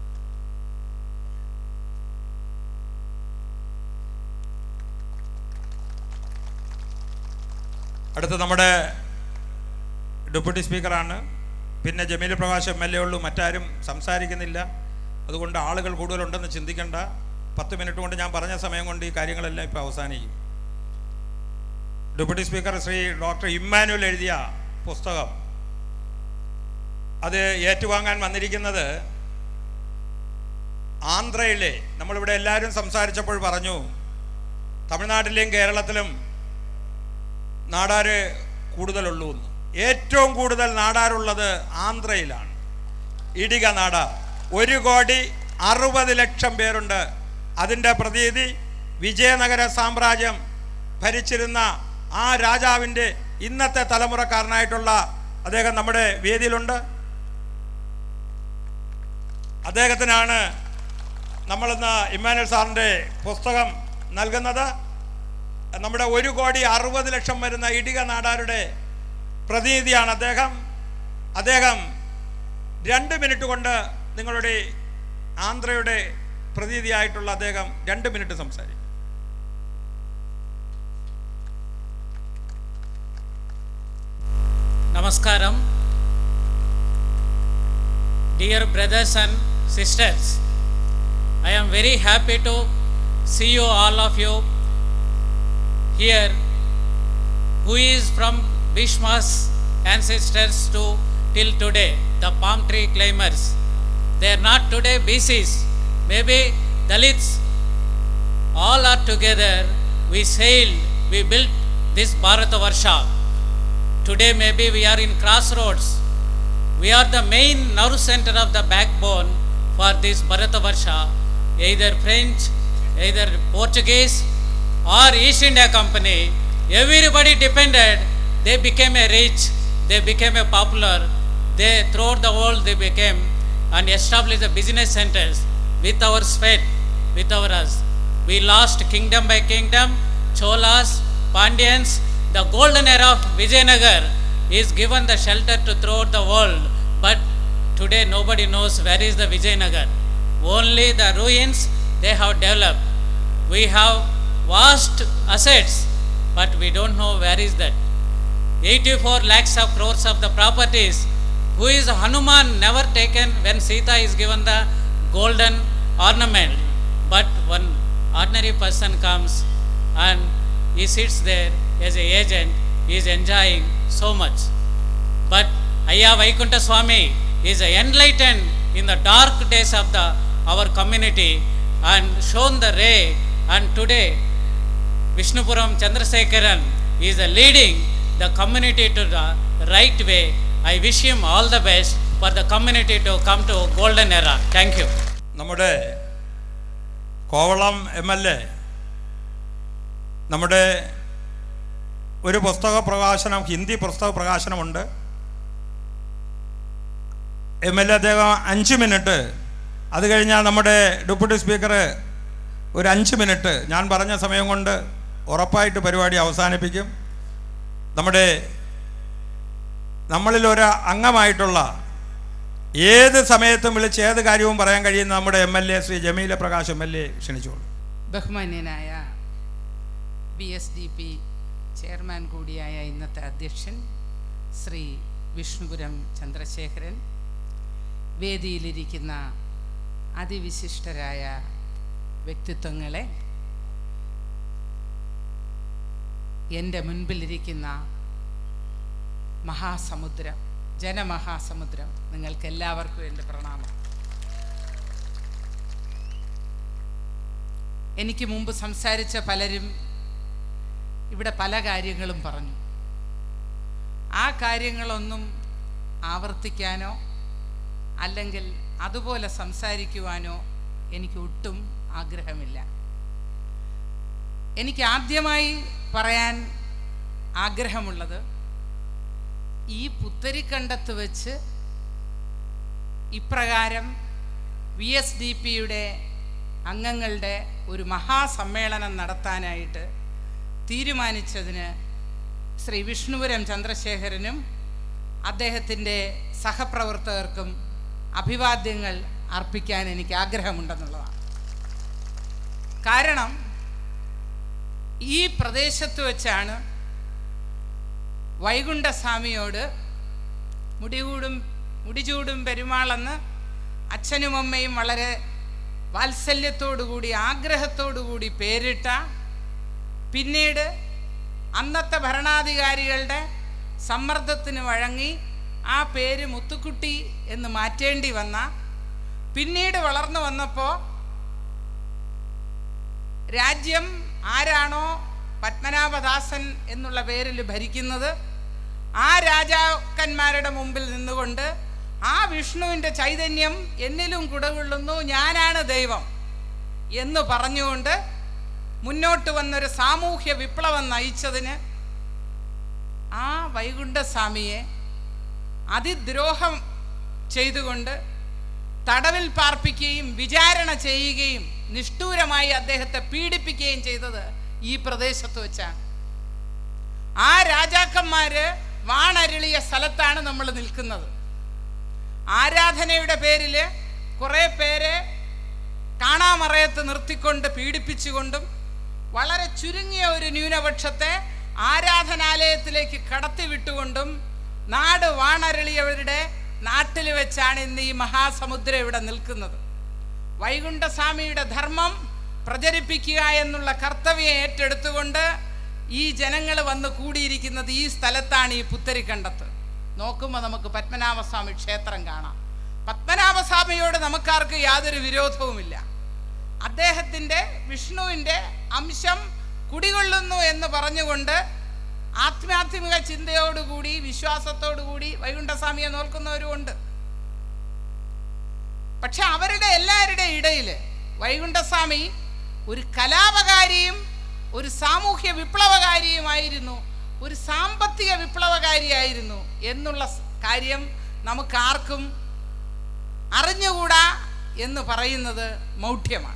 അടുത്ത നമ്മുടെ ഡെപ്യൂട്ടി സ്പീക്കറാണ് പിന്നെ Jameel Prakash M L A ഉള്ളൂ മറ്റാരും സംസാരിക്കുന്നില്ല അതുകൊണ്ട് ആളുകൾ കൂടുതലുണ്ടെന്ന് ചിന്തിക്കേണ്ട പത്ത് മിനിറ്റ് കൊണ്ട് ഞാൻ പറഞ്ഞ സമയം കൊണ്ട് ഈ കാര്യങ്ങളെല്ലാം ഇപ്പോൾ അവസാനിക്കും deputy speaker Shri doctor Emmanuel എഴുതിയ പുസ്തകം അത് ഏറ്റുവാങ്ങാൻ വന്നിരിക്കുന്നത് ആന്ധ്രയിലെ നമ്മളിവിടെ എല്ലാവരും സംസാരിച്ചപ്പോൾ പറഞ്ഞു തമിഴ്നാട്ടിലെയും കേരളത്തിലും നാടാര് കൂടുതലുള്ളൂ എന്ന് ഏറ്റവും കൂടുതൽ നാടാരുള്ളത് ആന്ധ്രയിലാണ് ഇടിക നാടാർ ഒരു കോടി അറുപത് ലക്ഷം പേരുണ്ട് അതിൻ്റെ പ്രതീതി വിജയനഗര സാമ്രാജ്യം ഭരിച്ചിരുന്ന ആ രാജാവിൻ്റെ ഇന്നത്തെ തലമുറക്കാരനായിട്ടുള്ള അദ്ദേഹം നമ്മുടെ വേദിയിലുണ്ട് അദ്ദേഹത്തിനാണ് നമ്മളിന്ന് ഇമ്മാനുവൽ സാറിൻ്റെ പുസ്തകം നൽകുന്നത് നമ്മുടെ ഒരു കോടി അറുപത് ലക്ഷം വരുന്ന ഇടിക നാടാരുടെ പ്രതിനിധിയാണ് അദ്ദേഹം അദ്ദേഹം രണ്ട് മിനിറ്റ് കൊണ്ട് നിങ്ങളുടെ ആന്ധ്രയുടെ പ്രതിനിധിയായിട്ടുള്ള അദ്ദേഹം രണ്ട് മിനിറ്റ് സംസാരിക്കും Namaskaram. Dear brothers and sisters, I am very happy to see you all of you here who is from Bhishma's ancestors to till today, the palm tree climbers. They are not today BCs, maybe Dalits, all are together. We sailed, we built this Bharatavarsha. Today, maybe we are in crossroads. We are the main nerve center of the backbone for this Bharatavarsha, either French, either Portuguese, or East India Company. Everybody depended. They became a rich, they became a popular. They throughout the world they became and established the business centers with our sweat, with our us. We lost kingdom by kingdom, Cholas, Pandyans, the golden era of Vijayanagar is given the shelter to throughout the world, but today nobody knows where is the Vijayanagar. Only the ruins they have developed. We have vast assets, but we don't know where is that. 84 lakhs of crores of the properties. Who is Hanuman never taken when Sita is given the golden ornament? But one ordinary person comes and he sits there as a agent, he is enjoying so much. But Ayya Vaikunta Swami is enlightened in the dark days of the our community and shown the ray. And today, Vishnupuram Chandrasekharan is leading the community to the right way. I wish him all the best for the community to come to golden era. Thank you. നമ്മുടെ Kovalam M L A നമ്മുടെ ഒരു പുസ്തക പ്രകാശനം ഹിന്ദി പുസ്തക പ്രകാശനമുണ്ട് M L A അദ്ദേഹം അഞ്ച് minute അത് കഴിഞ്ഞാൽ നമ്മുടെ ഡെപ്യൂട്ടി സ്പീക്കർ ഒരു അഞ്ച് മിനിറ്റ് ഞാൻ പറഞ്ഞ സമയം കൊണ്ട് ഉറപ്പായിട്ട് പരിപാടി അവസാനിപ്പിക്കും നമ്മുടെ നമ്മളിൽ ഒരു അംഗമായിട്ടുള്ള ഏത് സമയത്തും വിളിച്ച് ഏത് കാര്യവും പറയാൻ കഴിയുന്ന നമ്മുടെ M L A Shri Jameela Prakash M L A ക്ഷണിച്ചോളൂ ബഹുമാന്യനായ B S D P chairman കൂടിയായ ഇന്നത്തെ അധ്യക്ഷൻ ശ്രീ വിഷ്ണുപുരം ചന്ദ്രശേഖരൻ വേദിയിലിരിക്കുന്ന അതിവിശിഷ്ടരായ വ്യക്തിത്വങ്ങളെ എൻ്റെ മുൻപിലിരിക്കുന്ന മഹാസമുദ്രം ജനമഹാസമുദ്രം നിങ്ങൾക്ക് എല്ലാവർക്കും എൻ്റെ പ്രണാമം എനിക്ക് മുമ്പ് സംസാരിച്ച പലരും ഇവിടെ പല കാര്യങ്ങളും പറഞ്ഞു ആ കാര്യങ്ങളൊന്നും ആവർത്തിക്കാനോ അല്ലെങ്കിൽ അതുപോലെ സംസാരിക്കുവാനോ എനിക്ക് ഒട്ടും ആഗ്രഹമില്ല എനിക്ക് ആദ്യമായി പറയാൻ ആഗ്രഹമുള്ളത് ഈ പുത്തരിക്കണ്ടത്ത് വെച്ച് ഇപ്രകാരം വി എസ് ഡി പിയുടെ അംഗങ്ങളുടെ ഒരു മഹാസമ്മേളനം നടത്താനായിട്ട് തീരുമാനിച്ചതിന് ശ്രീ വിഷ്ണുപുരം ചന്ദ്രശേഖരനും അദ്ദേഹത്തിൻ്റെ സഹപ്രവർത്തകർക്കും അഭിവാദ്യങ്ങൾ അർപ്പിക്കാൻ എനിക്ക് ആഗ്രഹമുണ്ടെന്നുള്ളതാണ് കാരണം ഈ പ്രദേശത്ത് വെച്ചാണ് വൈകുണ്ഠസ്വാമിയോട് മുടികൂടും മുടിചൂടും പെരുമാളെന്ന് അച്ഛനും അമ്മയും വളരെ വാത്സല്യത്തോടുകൂടി ആഗ്രഹത്തോടുകൂടി പേരിട്ട പിന്നീട് അന്നത്തെ ഭരണാധികാരികളുടെ സമ്മർദ്ദത്തിന് വഴങ്ങി ആ പേര് മുത്തുക്കുട്ടി എന്ന് മാറ്റേണ്ടി വന്ന പിന്നീട് വളർന്നു വന്നപ്പോൾ രാജ്യം ആരാണോ പത്മനാഭദാസൻ എന്നുള്ള പേരിൽ ഭരിക്കുന്നത് ആ രാജാക്കന്മാരുടെ മുമ്പിൽ നിന്നുകൊണ്ട് ആ വിഷ്ണുവിൻ്റെ ചൈതന്യം എന്നിലും കുടകൊള്ളുന്നു ഞാനാണ് ദൈവം എന്ന് പറഞ്ഞുകൊണ്ട് മുന്നോട്ട് വന്നൊരു സാമൂഹ്യ വിപ്ലവം നയിച്ചതിന് ആ വൈകുണ്ഠസ്വാമിയെ അതിദ്രോഹം ചെയ്തുകൊണ്ട് തടവിൽ പാർപ്പിക്കുകയും വിചാരണ ചെയ്യുകയും നിഷ്ഠൂരമായി അദ്ദേഹത്തെ പീഡിപ്പിക്കുകയും ചെയ്തത് ഈ പ്രദേശത്ത് വെച്ചാണ് ആ രാജാക്കന്മാര് വാണരുളിയ സ്ഥലത്താണ് നമ്മൾ നിൽക്കുന്നത് ആരാധനയുടെ പേരിൽ കുറേ പേരെ കാണാമറയത്ത് നിർത്തിക്കൊണ്ട് പീഡിപ്പിച്ചുകൊണ്ടും വളരെ ചുരുങ്ങിയ ഒരു ന്യൂനപക്ഷത്തെ ആരാധനാലയത്തിലേക്ക് കടത്തിവിട്ടുകൊണ്ടും നാട് വാണരളിയവരുടെ നാട്ടിൽ വെച്ചാണ് ഇന്ന് ഈ മഹാസമുദ്രം ഇവിടെ നിൽക്കുന്നത് വൈകുണ്ഠസ്വാമിയുടെ ധർമ്മം പ്രചരിപ്പിക്കുക എന്നുള്ള കർത്തവ്യം ഏറ്റെടുത്തുകൊണ്ട് ഈ ജനങ്ങൾ വന്ന് കൂടിയിരിക്കുന്നത് ഈ സ്ഥലത്താണ് ഈ പുത്തരിക്കണ്ടത്ത് നോക്കുമ്പോൾ നമുക്ക് പത്മനാഭസ്വാമി ക്ഷേത്രം കാണാം പത്മനാഭസ്വാമിയോട് നമുക്കാർക്ക് യാതൊരു വിരോധവുമില്ല അദ്ദേഹത്തിൻ്റെ വിഷ്ണുവിൻ്റെ അംശം കുടികൊള്ളുന്നു എന്ന് പറഞ്ഞുകൊണ്ട് ആത്മാത്മിക ചിന്തയോടുകൂടി വിശ്വാസത്തോടുകൂടി വൈകുണ്ഠസ്വാമിയെ നോക്കുന്നവരുമുണ്ട് പക്ഷെ അവരുടെ എല്ലാവരുടെ ഇടയിൽ വൈകുണ്ഠസ്വാമി ഒരു കലാപകാരിയും ഒരു സാമൂഹ്യ വിപ്ലവകാരിയുമായിരുന്നു ഒരു സാമ്പത്തിക വിപ്ലവകാരിയായിരുന്നു എന്നുള്ള സ് കാര്യം നമുക്കാർക്കും അറിഞ്ഞുകൂടാ എന്ന് പറയുന്നത് മൗഢ്യമാണ്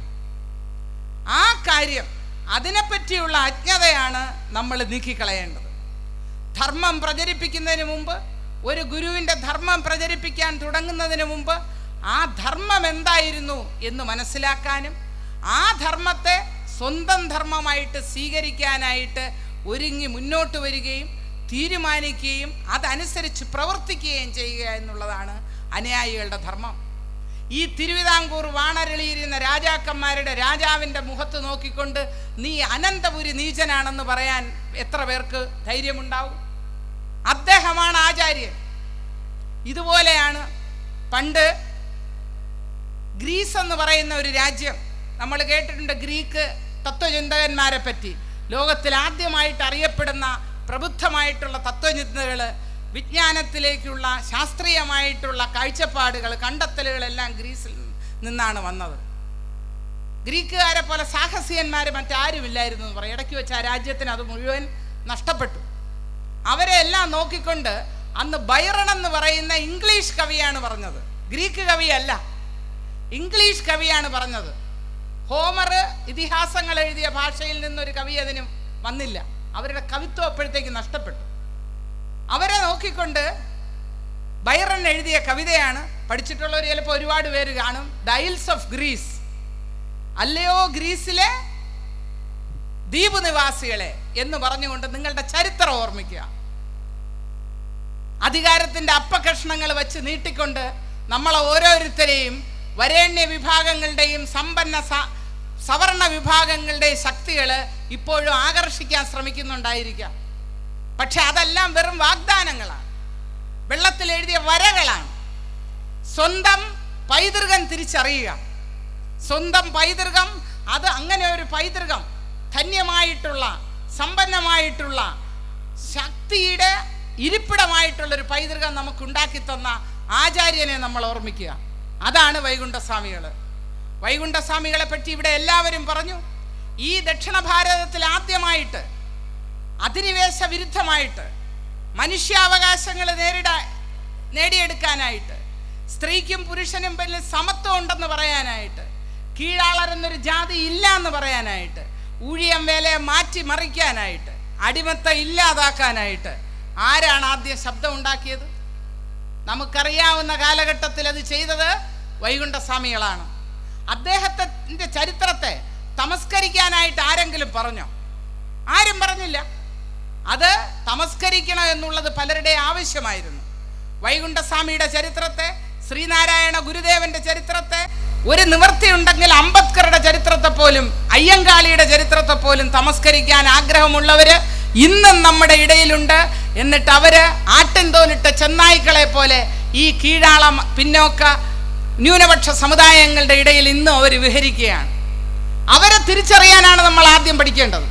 ആ കാര്യം അതിനെപ്പറ്റിയുള്ള അജ്ഞതയാണ് നമ്മൾ നീക്കിക്കളയേണ്ടത് ധർമ്മം പ്രചരിപ്പിക്കുന്നതിന് മുമ്പ് ഒരു ഗുരുവിൻ്റെ ധർമ്മം പ്രചരിപ്പിക്കാൻ തുടങ്ങുന്നതിന് മുമ്പ് ആ ധർമ്മം എന്തായിരുന്നു എന്ന് മനസ്സിലാക്കാനും ആ ധർമ്മത്തെ സ്വന്തം ധർമ്മമായിട്ട് സ്വീകരിക്കാനായിട്ട് ഒരുങ്ങി മുന്നോട്ട് വരികയും തീരുമാനിക്കുകയും അതനുസരിച്ച് പ്രവർത്തിക്കുകയും ചെയ്യുക എന്നുള്ളതാണ് അനുയായികളുടെ ധർമ്മം ഈ തിരുവിതാംകൂർ വാണരളിയിരുന്ന രാജാക്കന്മാരുടെ രാജാവിൻ്റെ മുഖത്ത് നോക്കിക്കൊണ്ട് നീ അനന്തപുരി നീചനാണെന്ന് പറയാൻ എത്ര പേർക്ക് ധൈര്യമുണ്ടാവും അദ്ദേഹമാണ് ആചാര്യൻ ഇതുപോലെയാണ് പണ്ട് ഗ്രീസ് എന്ന് പറയുന്ന ഒരു രാജ്യം നമ്മൾ കേട്ടിട്ടുണ്ട് ഗ്രീക്ക് തത്വചിന്തകന്മാരെ പറ്റി ലോകത്തിൽ ആദ്യമായിട്ട് അറിയപ്പെടുന്ന പ്രബുദ്ധമായിട്ടുള്ള തത്വചിന്തകൾ വിജ്ഞാനത്തിലേക്കുള്ള ശാസ്ത്രീയമായിട്ടുള്ള കാഴ്ചപ്പാടുകൾ കണ്ടെത്തലുകളെല്ലാം ഗ്രീസിൽ നിന്നാണ് വന്നത് ഗ്രീക്കുകാരെ പോലെ സാഹസികന്മാർ മറ്റാരുമില്ലായിരുന്നു എന്ന് പറയും ഇടയ്ക്ക് വെച്ച് ആ രാജ്യത്തിന് അത് മുഴുവൻ നഷ്ടപ്പെട്ടു അവരെ എല്ലാം നോക്കിക്കൊണ്ട് അന്ന് ബൈറൺ എന്ന് പറയുന്ന ഇംഗ്ലീഷ് കവിയാണ് പറഞ്ഞത് ഗ്രീക്ക് കവിയല്ല ഇംഗ്ലീഷ് കവിയാണ് പറഞ്ഞത് ഹോമർ ഇതിഹാസങ്ങൾ എഴുതിയ ഭാഷയിൽ നിന്നൊരു കവി അതിനും വന്നില്ല അവരുടെ കവിത്വം അപ്പോഴത്തേക്ക് നഷ്ടപ്പെട്ടു അവരെ നോക്കിക്കൊണ്ട് ബൈറൺ എഴുതിയ കവിതയാണ് പഠിച്ചിട്ടുള്ളവർ ചിലപ്പോൾ ഒരുപാട് പേര് കാണും ഡൈൽസ് ഓഫ് ഗ്രീസ് അല്ലയോ ഗ്രീസിലെ ദ്വീപ് നിവാസികളെ എന്ന് പറഞ്ഞുകൊണ്ട് നിങ്ങളുടെ ചരിത്രം ഓർമ്മിക്കുക അധികാരത്തിന്റെ അപ്പകഷ്ണങ്ങൾ വെച്ച് നീട്ടിക്കൊണ്ട് നമ്മളെ ഓരോരുത്തരെയും വരേണ്യ വിഭാഗങ്ങളുടെയും സമ്പന്ന സ- സവർണ വിഭാഗങ്ങളുടെയും ശക്തികൾ ഇപ്പോഴും ആകർഷിക്കാൻ ശ്രമിക്കുന്നുണ്ടായിരിക്കാം പക്ഷെ അതെല്ലാം വെറും വാഗ്ദാനങ്ങളാണ് വെള്ളത്തിൽ എഴുതിയ വരകളാണ് സ്വന്തം പൈതൃകം തിരിച്ചറിയുക സ്വന്തം പൈതൃകം അത് അങ്ങനെ ഒരു പൈതൃകം ധന്യമായിട്ടുള്ള സമ്പന്നമായിട്ടുള്ള ശക്തിയുടെ ഇരിപ്പിടമായിട്ടുള്ള ഒരു പൈതൃകം നമുക്ക് ഉണ്ടാക്കി തന്ന ആചാര്യനെ നമ്മൾ ഓർമ്മിക്കുക അതാണ് വൈകുണ്ഠസ്വാമികൾ വൈകുണ്ഠസ്വാമികളെ പറ്റി ഇവിടെ എല്ലാവരും പറഞ്ഞു ഈ ദക്ഷിണ ഭാരതത്തിൽ ആദ്യമായിട്ട് അധിനിവേശ വിരുദ്ധമായിട്ട് മനുഷ്യാവകാശങ്ങൾ നേരിടാൻ നേടിയെടുക്കാനായിട്ട് സ്ത്രീക്കും പുരുഷനും തമ്മിൽ സമത്വം ഉണ്ടെന്ന് പറയാനായിട്ട് കീഴാളർ എന്നൊരു ജാതി ഇല്ല എന്ന് പറയാനായിട്ട് ഊഴിയം വേലയെ മാറ്റി മറിക്കാനായിട്ട് അടിമത്തം ഇല്ലാതാക്കാനായിട്ട് ആരാണ് ആദ്യം ശബ്ദം ഉണ്ടാക്കിയത് നമുക്കറിയാവുന്ന കാലഘട്ടത്തിൽ അത് ചെയ്തത് വൈകുണ്ഠസ്വാമികളാണ് അദ്ദേഹത്തിൻ്റെ ചരിത്രത്തെ തമസ്കരിക്കാനായിട്ട് ആരെങ്കിലും പറഞ്ഞോ ആരും പറഞ്ഞില്ല അത് തമസ്കരിക്കണം എന്നുള്ളത് പലരുടെ ആവശ്യമായിരുന്നു വൈകുണ്ഠസ്വാമിയുടെ ചരിത്രത്തെ ശ്രീനാരായണ ഗുരുദേവന്റെ ചരിത്രത്തെ ഒരു നിവൃത്തിയുണ്ടെങ്കിൽ അംബേദ്കറുടെ ചരിത്രത്തെ പോലും അയ്യങ്കാളിയുടെ ചരിത്രത്തെ പോലും തമസ്കരിക്കാൻ ആഗ്രഹമുള്ളവര് ഇന്നും നമ്മുടെ ഇടയിലുണ്ട് എന്നിട്ട് അവര് ആട്ടിൻ തോലിട്ട ചെന്നായ്ക്കളെ പോലെ ഈ കീഴാള പിന്നോക്ക ന്യൂനപക്ഷ സമുദായങ്ങളുടെ ഇടയിൽ ഇന്നും അവർ വിഹരിക്കുകയാണ് അവരെ തിരിച്ചറിയാനാണ് നമ്മൾ ആദ്യം പഠിക്കേണ്ടത്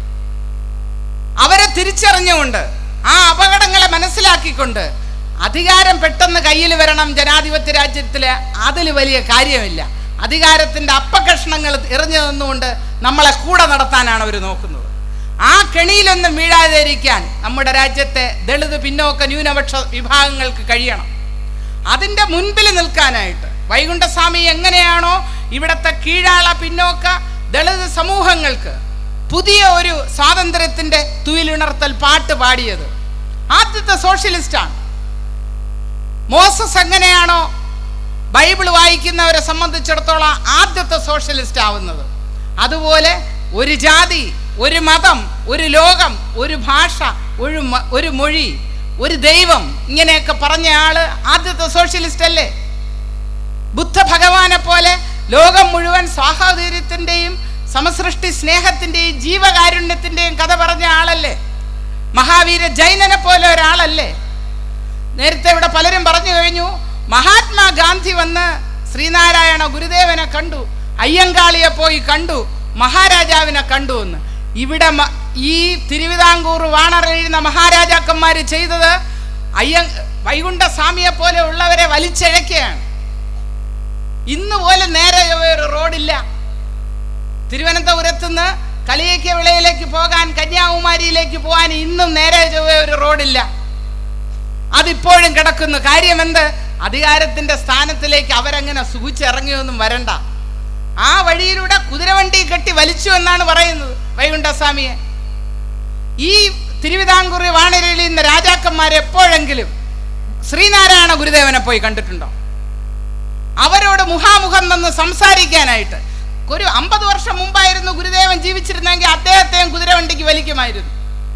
അവരെ തിരിച്ചറിഞ്ഞുകൊണ്ട് ആ അപകടങ്ങളെ മനസ്സിലാക്കിക്കൊണ്ട് അധികാരം പെട്ടെന്ന് കയ്യിൽ വരണം ജനാധിപത്യ രാജ്യത്തില് അതിൽ വലിയ കാര്യമില്ല അധികാരത്തിന്റെ അപ്പകഷ്ണങ്ങൾ എറിഞ്ഞു നിന്നുകൊണ്ട് നമ്മളെ കൂടെ നടത്താനാണ് അവർ നോക്കുന്നത് ആ കെണിയിലൊന്നും വീഴാതെ ഇരിക്കാൻ നമ്മുടെ രാജ്യത്തെ ദളിത് പിന്നോക്ക ന്യൂനപക്ഷ വിഭാഗങ്ങൾക്ക് കഴിയണം അതിൻ്റെ മുൻപിൽ നിൽക്കാനായിട്ട് വൈകുണ്ഠസ്വാമി എങ്ങനെയാണോ ഇവിടുത്തെ കീഴാള പിന്നോക്ക ദളിത് സമൂഹങ്ങൾക്ക് പുതിയ ഒരു സ്വാതന്ത്ര്യത്തിന്റെ തുയിലുണർത്തൽ പാട്ട് പാടിയത് ആദ്യത്തെ സോഷ്യലിസ്റ്റാണ് മോസസ് എങ്ങനെയാണോ ബൈബിൾ വായിക്കുന്നവരെ സംബന്ധിച്ചിടത്തോളം ആദ്യത്തെ സോഷ്യലിസ്റ്റ് ആവുന്നത് അതുപോലെ ഒരു ജാതി ഒരു മതം ഒരു ലോകം ഒരു ഭാഷ ഒരു മ- ഒരു മൊഴി ഒരു ദൈവം ഇങ്ങനെയൊക്കെ പറഞ്ഞ ആള് ആദ്യത്തെ സോഷ്യലിസ്റ്റ് അല്ലേ ബുദ്ധ ഭഗവാനെ പോലെ ലോകം മുഴുവൻ സ്വാഹോദര്യത്തിൻ്റെയും സമസൃഷ്ടി സ്നേഹത്തിൻ്റെയും ജീവകാരുണ്യത്തിൻ്റെയും കഥ പറഞ്ഞ ആളല്ലേ മഹാവീര ജൈനനെ പോലെ ഒരാളല്ലേ നേരത്തെ ഇവിടെ പലരും പറഞ്ഞു കഴിഞ്ഞു മഹാത്മാഗാന്ധി വന്ന് ശ്രീനാരായണ ഗുരുദേവനെ കണ്ടു അയ്യങ്കാളിയെ പോയി കണ്ടു മഹാരാജാവിനെ കണ്ടു എന്ന് ഇവിടെ മ- ഈ തിരുവിതാംകൂർ വാണറിയുന്ന മഹാരാജാക്കന്മാർ ചെയ്തത് അയ്യ വൈകുണ്ഠ സ്വാമിയെ പോലെ ഉള്ളവരെ വലിച്ചിഴക്കുകയാണ് ഇന്ന് പോലും നേരെ ഒരു റോഡില്ല തിരുവനന്തപുരത്ത് നിന്ന് കളിയേക്ക വിളയിലേക്ക് പോകാൻ കന്യാകുമാരിയിലേക്ക് പോകാൻ ഇന്നും നേരെ ചൊവ്വേ ഒരു റോഡില്ല അതിപ്പോഴും കിടക്കുന്നു കാര്യം എന്ത് അധികാരത്തിന്റെ സ്ഥാനത്തിലേക്ക് അവരങ്ങനെ സുഖിച്ചിറങ്ങിയൊന്നും വരണ്ട ആ വഴിയിലൂടെ കുതിരവണ്ടി കെട്ടി വലിച്ചു എന്നാണ് പറയുന്നത് വൈകുണ്ഠസ്വാമിയെ ഈ തിരുവിതാംകൂർ വാണരയിൽ ഇന്ന് രാജാക്കന്മാർ എപ്പോഴെങ്കിലും ശ്രീനാരായണ ഗുരുദേവനെ പോയി കണ്ടിട്ടുണ്ടോ അവരോട് മുഖാമുഖം നിന്ന് സംസാരിക്കാനായിട്ട് ഒരു അമ്പത് വർഷം മുമ്പായിരുന്നു ഗുരുദേവൻ ജീവിച്ചിരുന്നെങ്കിൽ അദ്ദേഹത്തെയും കുതിരവണ്ടിക്ക് വലിക്കുമായിരുന്നു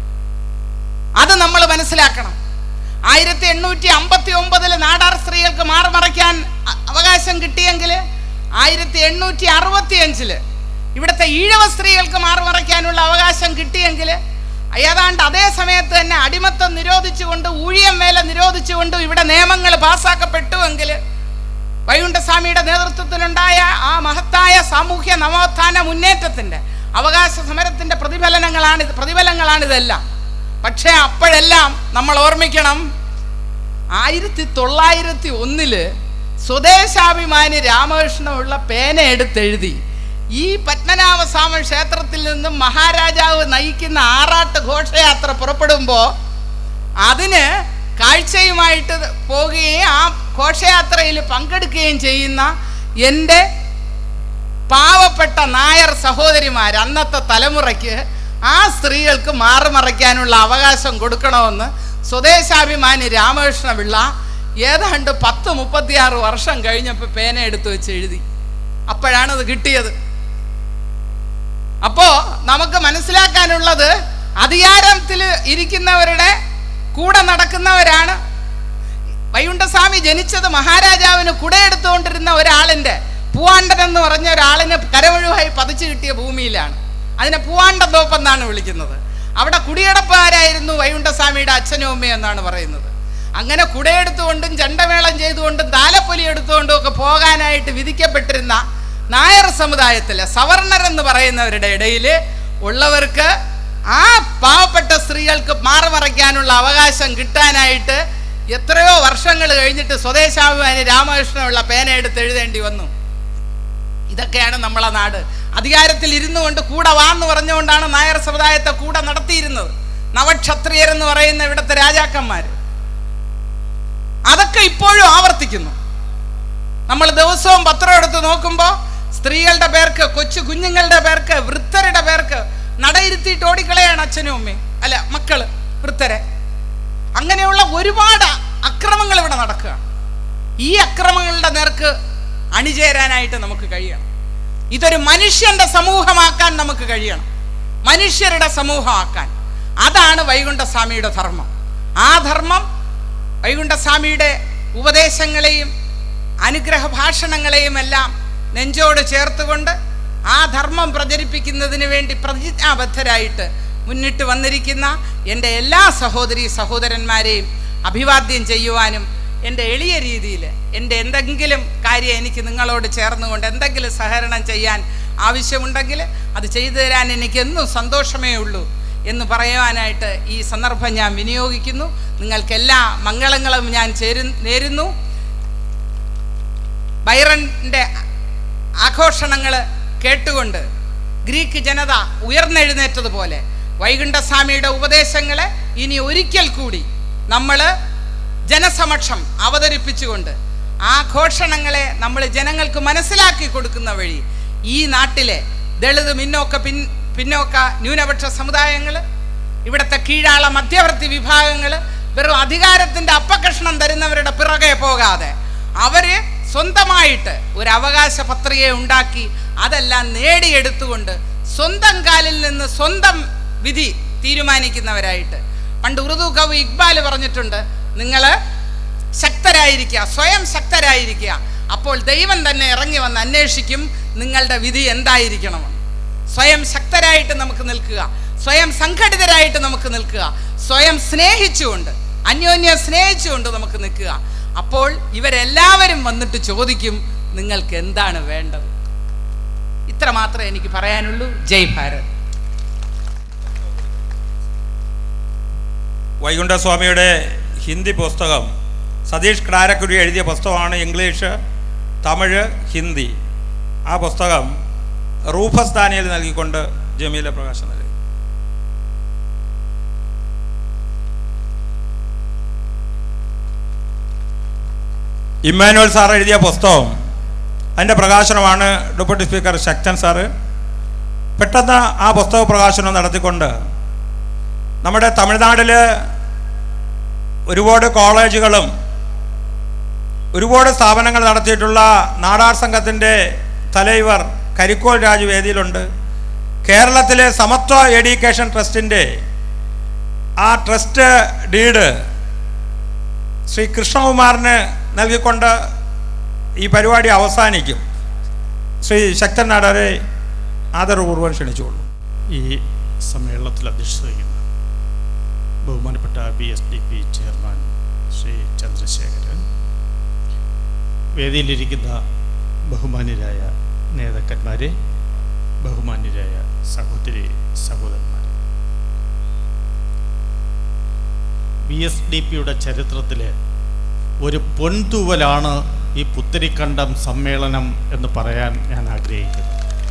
അത് നമ്മൾ മനസ്സിലാക്കണം ആയിരത്തി എണ്ണൂറ്റി അമ്പത്തി ഒമ്പതില് നാടാർ സ്ത്രീകൾക്ക് മാറുമറയ്ക്കാൻ അ- അവകാശം കിട്ടിയെങ്കിൽ ആയിരത്തി എണ്ണൂറ്റി അറുപത്തി അഞ്ചില് ഇവിടുത്തെ ഈഴവ സ്ത്രീകൾക്ക് മാറുമറയ്ക്കാനുള്ള അവകാശം കിട്ടിയെങ്കിൽ ഏതാണ്ട് അതേ സമയത്ത് തന്നെ അടിമത്തം നിരോധിച്ചുകൊണ്ട് ഊഴിയം വേല നിരോധിച്ചുകൊണ്ട് ഇവിടെ നിയമങ്ങൾ പാസ്സാക്കപ്പെട്ടുവെങ്കിൽ വൈകുണ്ഠസ്വാമിയുടെ നേതൃത്വത്തിലുണ്ടായ ആ മഹത്തായ സാമൂഹ്യ നവോത്ഥാന മുന്നേറ്റത്തിന്റെ അവകാശ സമരത്തിന്റെ പ്രതിഫലനങ്ങളാണ് പ്രതിഫലങ്ങളാണിതെല്ലാം പക്ഷേ അപ്പോഴെല്ലാം നമ്മൾ ഓർമ്മിക്കണം ആയിരത്തി തൊള്ളായിരത്തി ഒന്നില് സ്വദേശാഭിമാനി രാമകൃഷ്ണനുള്ള പേന എടുത്തെഴുതി ഈ പത്മനാഭസ്വാമി ക്ഷേത്രത്തിൽ നിന്നും മഹാരാജാവ് നയിക്കുന്ന ആറാട്ട് ഘോഷയാത്ര പുറപ്പെടുമ്പോൾ അതിന് കാഴ്ചയുമായിട്ട് പോവുകയും ആ ഘോഷയാത്രയിൽ പങ്കെടുക്കുകയും ചെയ്യുന്ന എൻ്റെ പാവപ്പെട്ട നായർ സഹോദരിമാർ അന്നത്തെ തലമുറയ്ക്ക് ആ സ്ത്രീകൾക്ക് മാറുമറയ്ക്കാനുള്ള അവകാശം കൊടുക്കണമെന്ന് സ്വദേശാഭിമാനി രാമകൃഷ്ണ പിള്ള ഏതാണ്ട് പത്ത് മുപ്പത്തിയാറ് വർഷം കഴിഞ്ഞപ്പോൾ പേന എടുത്തു വെച്ച് എഴുതി അപ്പോഴാണ് അത് കിട്ടിയത് അപ്പോ നമുക്ക് മനസ്സിലാക്കാനുള്ളത് അധികാരത്തിൽ ഇരിക്കുന്നവരുടെ കൂടെ നടക്കുന്നവരാണ് വൈകുണ്ഠസ്വാമി ജനിച്ചത് മഹാരാജാവിന് കുടയെടുത്തുകൊണ്ടിരുന്ന ഒരാളിന്റെ പൂവാണ്ടൻ എന്ന് പറഞ്ഞ ഒരാളിന് കരമൊഴിവായി പതിച്ചു കിട്ടിയ ഭൂമിയിലാണ് അതിനെ പൂവാണ്ടൻ തോപ്പെന്നാണ് വിളിക്കുന്നത് അവിടെ കുടിയടപ്പുകാരായിരുന്നു വൈകുണ്ഠസ്വാമിയുടെ അച്ഛനും അമ്മയും എന്നാണ് പറയുന്നത് അങ്ങനെ കുടയെടുത്തുകൊണ്ടും ചെണ്ടമേളം ചെയ്തുകൊണ്ടും താലപ്പൊലി എടുത്തുകൊണ്ടും ഒക്കെ പോകാനായിട്ട് വിധിക്കപ്പെട്ടിരുന്ന നായർ സമുദായത്തിലെ സവർണർ എന്ന് പറയുന്നവരുടെ ഇടയിൽ ഉള്ളവർക്ക് ആ പാവപ്പെട്ട സ്ത്രീകൾക്ക് മാറുമറയ്ക്കാനുള്ള അവകാശം കിട്ടാനായിട്ട് എത്രയോ വർഷങ്ങൾ കഴിഞ്ഞിട്ട് സ്വദേശാഭിമാനി രാമകൃഷ്ണനുള്ള പേന എടുത്ത് എഴുതേണ്ടി വന്നു ഇതൊക്കെയാണ് നമ്മളെ നാട് അധികാരത്തിൽ ഇരുന്നു കൊണ്ട് കൂടെ വാന്ന് പറഞ്ഞുകൊണ്ടാണ് നായർ സമുദായത്തെ കൂടെ നടത്തിയിരുന്നത് നവക്ഷത്രിയരെന്ന് പറയുന്ന ഇവിടുത്തെ രാജാക്കന്മാർ അതൊക്കെ ഇപ്പോഴും ആവർത്തിക്കുന്നു നമ്മൾ ദിവസവും പത്രം എടുത്ത് നോക്കുമ്പോൾ സ്ത്രീകളുടെ പേർക്ക് കൊച്ചു കുഞ്ഞുങ്ങളുടെ പേർക്ക് വൃദ്ധരുടെ പേർക്ക് നടയിരുത്തിയിട്ട് ഓടിക്കളയാണ് അച്ഛനും അമ്മയും അല്ല മക്കള് വൃദ്ധരെ അങ്ങനെയുള്ള ഒരുപാട് അക്രമങ്ങൾ ഇവിടെ നടക്കുക ഈ അക്രമങ്ങളുടെ നേർക്ക് അണിചേരാനായിട്ട് നമുക്ക് കഴിയണം ഇതൊരു മനുഷ്യന്റെ സമൂഹമാക്കാൻ നമുക്ക് കഴിയണം മനുഷ്യരുടെ സമൂഹമാക്കാൻ അതാണ് വൈകുണ്ഠസ്വാമിയുടെ ധർമ്മം ആ ധർമ്മം വൈകുണ്ഠസ്വാമിയുടെ ഉപദേശങ്ങളെയും അനുഗ്രഹ ഭാഷണങ്ങളെയും എല്ലാം നെഞ്ചോട് ചേർത്തുകൊണ്ട് ആ ധർമ്മം പ്രചരിപ്പിക്കുന്നതിന് വേണ്ടി പ്രതിജ്ഞാബദ്ധരായിട്ട് മുന്നിട്ട് വന്നിരിക്കുന്ന എൻ്റെ എല്ലാ സഹോദരി സഹോദരന്മാരെയും അഭിവാദ്യം ചെയ്യുവാനും എൻ്റെ എളിയ രീതിയിൽ എൻ്റെ എന്തെങ്കിലും കാര്യം എനിക്ക് നിങ്ങളോട് ചേർന്നുകൊണ്ട് എന്തെങ്കിലും സഹകരണം ചെയ്യാൻ ആവശ്യമുണ്ടെങ്കിൽ അത് ചെയ്തു തരാൻ എനിക്ക് എന്നും സന്തോഷമേ ഉള്ളൂ എന്ന് പറയുവാനായിട്ട് ഈ സന്ദർഭം ഞാൻ വിനിയോഗിക്കുന്നു നിങ്ങൾക്കെല്ലാ മംഗളങ്ങളും ഞാൻ ചേരു നേരുന്നു ബൈറന്റെ ആഘോഷണങ്ങൾ കേട്ടുകൊണ്ട് ഗ്രീക്ക് ജനത ഉയർന്നെഴുന്നേറ്റതുപോലെ വൈകുണ്ഠസ്വാമിയുടെ ഉപദേശങ്ങളെ ഇനി ഒരിക്കൽ കൂടി നമ്മൾ ജനസമക്ഷം അവതരിപ്പിച്ചുകൊണ്ട് ആ ഘോഷണങ്ങളെ നമ്മൾ ജനങ്ങൾക്ക് മനസ്സിലാക്കി കൊടുക്കുന്ന വഴി ഈ നാട്ടിലെ ദളിത് പിന്നോക്ക പിൻ പിന്നോക്ക ന്യൂനപക്ഷ സമുദായങ്ങൾ ഇവിടുത്തെ കീഴാള മധ്യവർത്തി വിഭാഗങ്ങൾ വെറും അധികാരത്തിന്റെ അപ്പകഷ്ണം തരുന്നവരുടെ പിറകെ പോകാതെ അവര് സ്വന്തമായിട്ട് ഒരു അവകാശ പത്രിക ഉണ്ടാക്കി അതെല്ലാം നേടിയെടുത്തുകൊണ്ട് സ്വന്തം കാലിൽ നിന്ന് സ്വന്തം വിധി തീരുമാനിക്കുന്നവരായിട്ട് പണ്ട് ഉറുദു കവി ഇക്ബാൽ പറഞ്ഞിട്ടുണ്ട് നിങ്ങൾ ശക്തരായിരിക്കുക സ്വയം ശക്തരായിരിക്കുക അപ്പോൾ ദൈവം തന്നെ ഇറങ്ങി വന്ന് അന്വേഷിക്കും നിങ്ങളുടെ വിധി എന്തായിരിക്കണമെന്ന് സ്വയം ശക്തരായിട്ട് നമുക്ക് നിൽക്കുക സ്വയം സംഘടിതരായിട്ട് നമുക്ക് നിൽക്കുക സ്വയം സ്നേഹിച്ചുകൊണ്ട് അന്യോന്യം സ്നേഹിച്ചുകൊണ്ട് നമുക്ക് നിൽക്കുക അപ്പോൾ ഇവരെല്ലാവരും വന്നിട്ട് ചോദിക്കും നിങ്ങൾക്ക് എന്താണ് വേണ്ടത് ഇത്ര മാത്രമേ എനിക്ക് പറയാനുള്ളൂ ജയ് ഭാരത് വൈകുണ്ഠസ്വാമിയുടെ ഹിന്ദി പുസ്തകം സതീഷ് ക്ലാരക്കുരി എഴുതിയ പുസ്തകമാണ് ഇംഗ്ലീഷ് തമിഴ് ഹിന്ദി ആ പുസ്തകം റൂഫസ് ദാനിയൽ നൽകിക്കൊണ്ട് ജമീല പ്രകാശം നൽകി ഇമ്മാനുവൽ സാർ എഴുതിയ പുസ്തകം അതിൻ്റെ പ്രകാശനമാണ് ഡെപ്യൂട്ടി സ്പീക്കർ ശക്തൻ സാറ് പെട്ടെന്ന് ആ പുസ്തക പ്രകാശനം നടത്തിക്കൊണ്ട് നമ്മുടെ തമിഴ്നാട്ടിൽ ഒരുപാട് കോളേജുകളും ഒരുപാട് സ്ഥാപനങ്ങൾ നടത്തിയിട്ടുള്ള നാടാർ സംഘത്തിൻ്റെ തലൈവർ കരിക്കോൾ രാജു വേദിയിലുണ്ട് കേരളത്തിലെ സമത്വ എഡ്യൂക്കേഷൻ ട്രസ്റ്റിൻ്റെ ആ ട്രസ്റ്റ് ഡീഡ് ശ്രീ കൃഷ്ണകുമാറിന് നൽകിക്കൊണ്ട് ഈ പരിപാടി അവസാനിക്കും ശ്രീ ശക്തൻ നാടാരെ ആദരപൂർവ്വം ക്ഷണിച്ചുകൊള്ളു ഈ സമ്മേളനത്തിൽ അധ്യക്ഷത വഹിക്കുന്ന ബഹുമാനപ്പെട്ട B S D P chairman Shri Chandrasekharan വേദിയിലിരിക്കുന്ന ബഹുമാന്യരായ നേതാക്കന്മാരെ ബഹുമാന്യരായ സഹോദരി സഹോദരന്മാർ ബി എസ് ഡി പിയുടെ ചരിത്രത്തിലെ ഒരു പൊൻതൂവലാണ് ഈ പുത്തരിക്കണ്ടം സമ്മേളനം എന്ന് പറയാൻ ഞാൻ ആഗ്രഹിക്കുന്നു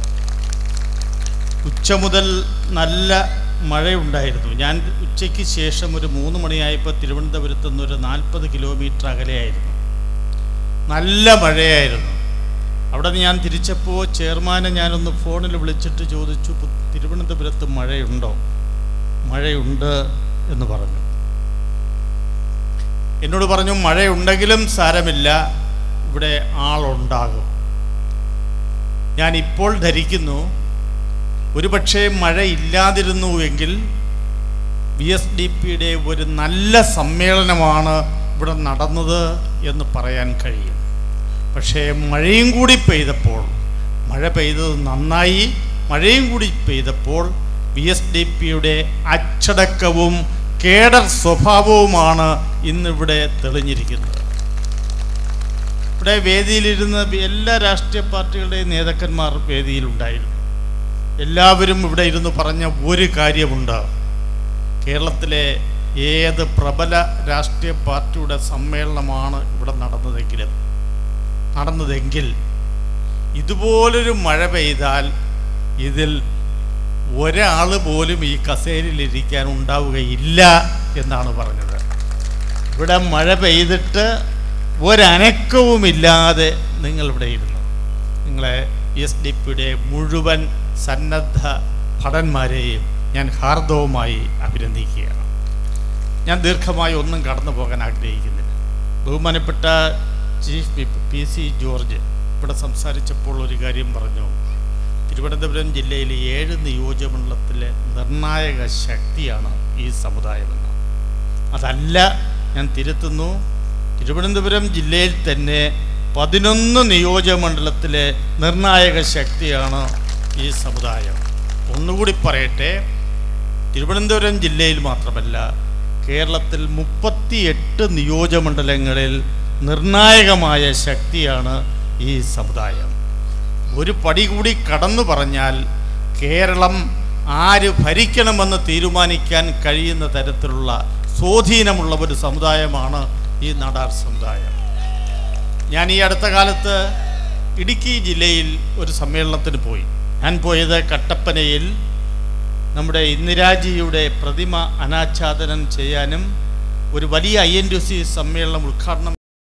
ഉച്ച മുതൽ നല്ല മഴയുണ്ടായിരുന്നു ഞാൻ ഉച്ചയ്ക്ക് ശേഷം ഒരു മൂന്ന് മണിയായപ്പോൾ തിരുവനന്തപുരത്ത് നിന്ന് ഒരു നാൽപ്പത് കിലോമീറ്റർ അകലെയായിരുന്നു നല്ല മഴയായിരുന്നു അവിടെ നിന്ന് ഞാൻ തിരിച്ചപ്പോൾ ചെയർമാനെ ഞാനൊന്ന് ഫോണിൽ വിളിച്ചിട്ട് ചോദിച്ചു "പു- തിരുവനന്തപുരത്ത് മഴയുണ്ടോ മഴയുണ്ട് എന്ന് പറഞ്ഞു എന്നോട് പറഞ്ഞു മഴയുണ്ടെങ്കിലും സാരമില്ല ഇവിടെ ആളുണ്ടാകും ഞാൻ ഇപ്പോൾ ധരിക്കുന്നു ഒരുപക്ഷെ മഴ ഇല്ലാതിരുന്നുവെങ്കിൽ ബി എസ് ഡി പിയുടെ ഒരു നല്ല സമ്മേളനമാണ് ഇവിടെ നടന്നത് എന്ന് പറയാൻ കഴിയും പക്ഷേ മഴയും കൂടി പെയ്തപ്പോൾ മഴ പെയ്തത് നന്നായി മഴയും കൂടി പെയ്തപ്പോൾ ബി എസ് ഡി പിയുടെ അച്ചടക്കവും കേഡർ സ്വഭാവവുമാണ് ഇന്നിവിടെ തെളിഞ്ഞിരിക്കുന്നത് ഇവിടെ വേദിയിലിരുന്ന എല്ലാ രാഷ്ട്രീയ പാർട്ടികളുടെയും നേതാക്കന്മാർ വേദിയിലുണ്ടായിരുന്നു എല്ലാവരും ഇവിടെ ഇരുന്ന് പറഞ്ഞ ഒരു കാര്യമുണ്ട് കേരളത്തിലെ ഏത് പ്രബല രാഷ്ട്രീയ പാർട്ടിയുടെ സമ്മേളനമാണ് ഇവിടെ നടന്നതെങ്കിലും നടന്നതെങ്കിൽ ഇതുപോലൊരു മഴ പെയ്താൽ ഇതിൽ ഒരാൾ പോലും ഈ കസേരയിലിരിക്കാൻ ഉണ്ടാവുകയില്ല എന്നാണ് പറഞ്ഞത് ഇവിടെ മഴ പെയ്തിട്ട് ഒരനക്കവുമില്ലാതെ നിങ്ങളിവിടെ ഇരുന്നു നിങ്ങളെ എസ് ഡി പിയുടെ മുഴുവൻ സന്നദ്ധ ഭടന്മാരെയും ഞാൻ ഹാർദവുമായി അഭിനന്ദിക്കുകയാണ് ഞാൻ ദീർഘമായി ഒന്നും കടന്നു പോകാൻ ആഗ്രഹിക്കുന്നില്ല ബഹുമാനപ്പെട്ട chief whip P C George ഇവിടെ സംസാരിച്ചപ്പോൾ ഒരു കാര്യം പറഞ്ഞു തിരുവനന്തപുരം ജില്ലയിലെ ഏഴ് നിയോജകമണ്ഡലത്തിലെ നിർണായക ശക്തിയാണ് ഈ സമുദായമെന്ന് അതല്ല ഞാൻ തിരുത്തുന്നു തിരുവനന്തപുരം ജില്ലയിൽ തന്നെ പതിനൊന്ന് നിയോജകമണ്ഡലത്തിലെ നിർണായക ശക്തിയാണ് ഈ സമുദായം ഒന്നുകൂടി പറയട്ടെ തിരുവനന്തപുരം ജില്ലയിൽ മാത്രമല്ല കേരളത്തിൽ മുപ്പത്തിയെട്ട് നിയോജകമണ്ഡലങ്ങളിൽ നിർണായകമായ ശക്തിയാണ് ഈ സമുദായം ഒരു പടി കൂടി കടന്നു പറഞ്ഞാൽ കേരളം ആര് ഭരിക്കണമെന്ന് തീരുമാനിക്കാൻ കഴിയുന്ന തരത്തിലുള്ള സ്വാധീനമുള്ള ഒരു സമുദായമാണ് ഈ നാടാർ സമുദായം ഞാൻ ഈ അടുത്ത കാലത്ത് ഇടുക്കി ജില്ലയിൽ ഒരു സമ്മേളനത്തിന് പോയി ഞാൻ പോയത് കട്ടപ്പനയിൽ നമ്മുടെ ഇന്ദിരാജിയുടെ പ്രതിമ അനാച്ഛാദനം ചെയ്യാനും ഒരു വലിയ ഐ എൻ ടി സി സമ്മേളനം ഉദ്ഘാടനം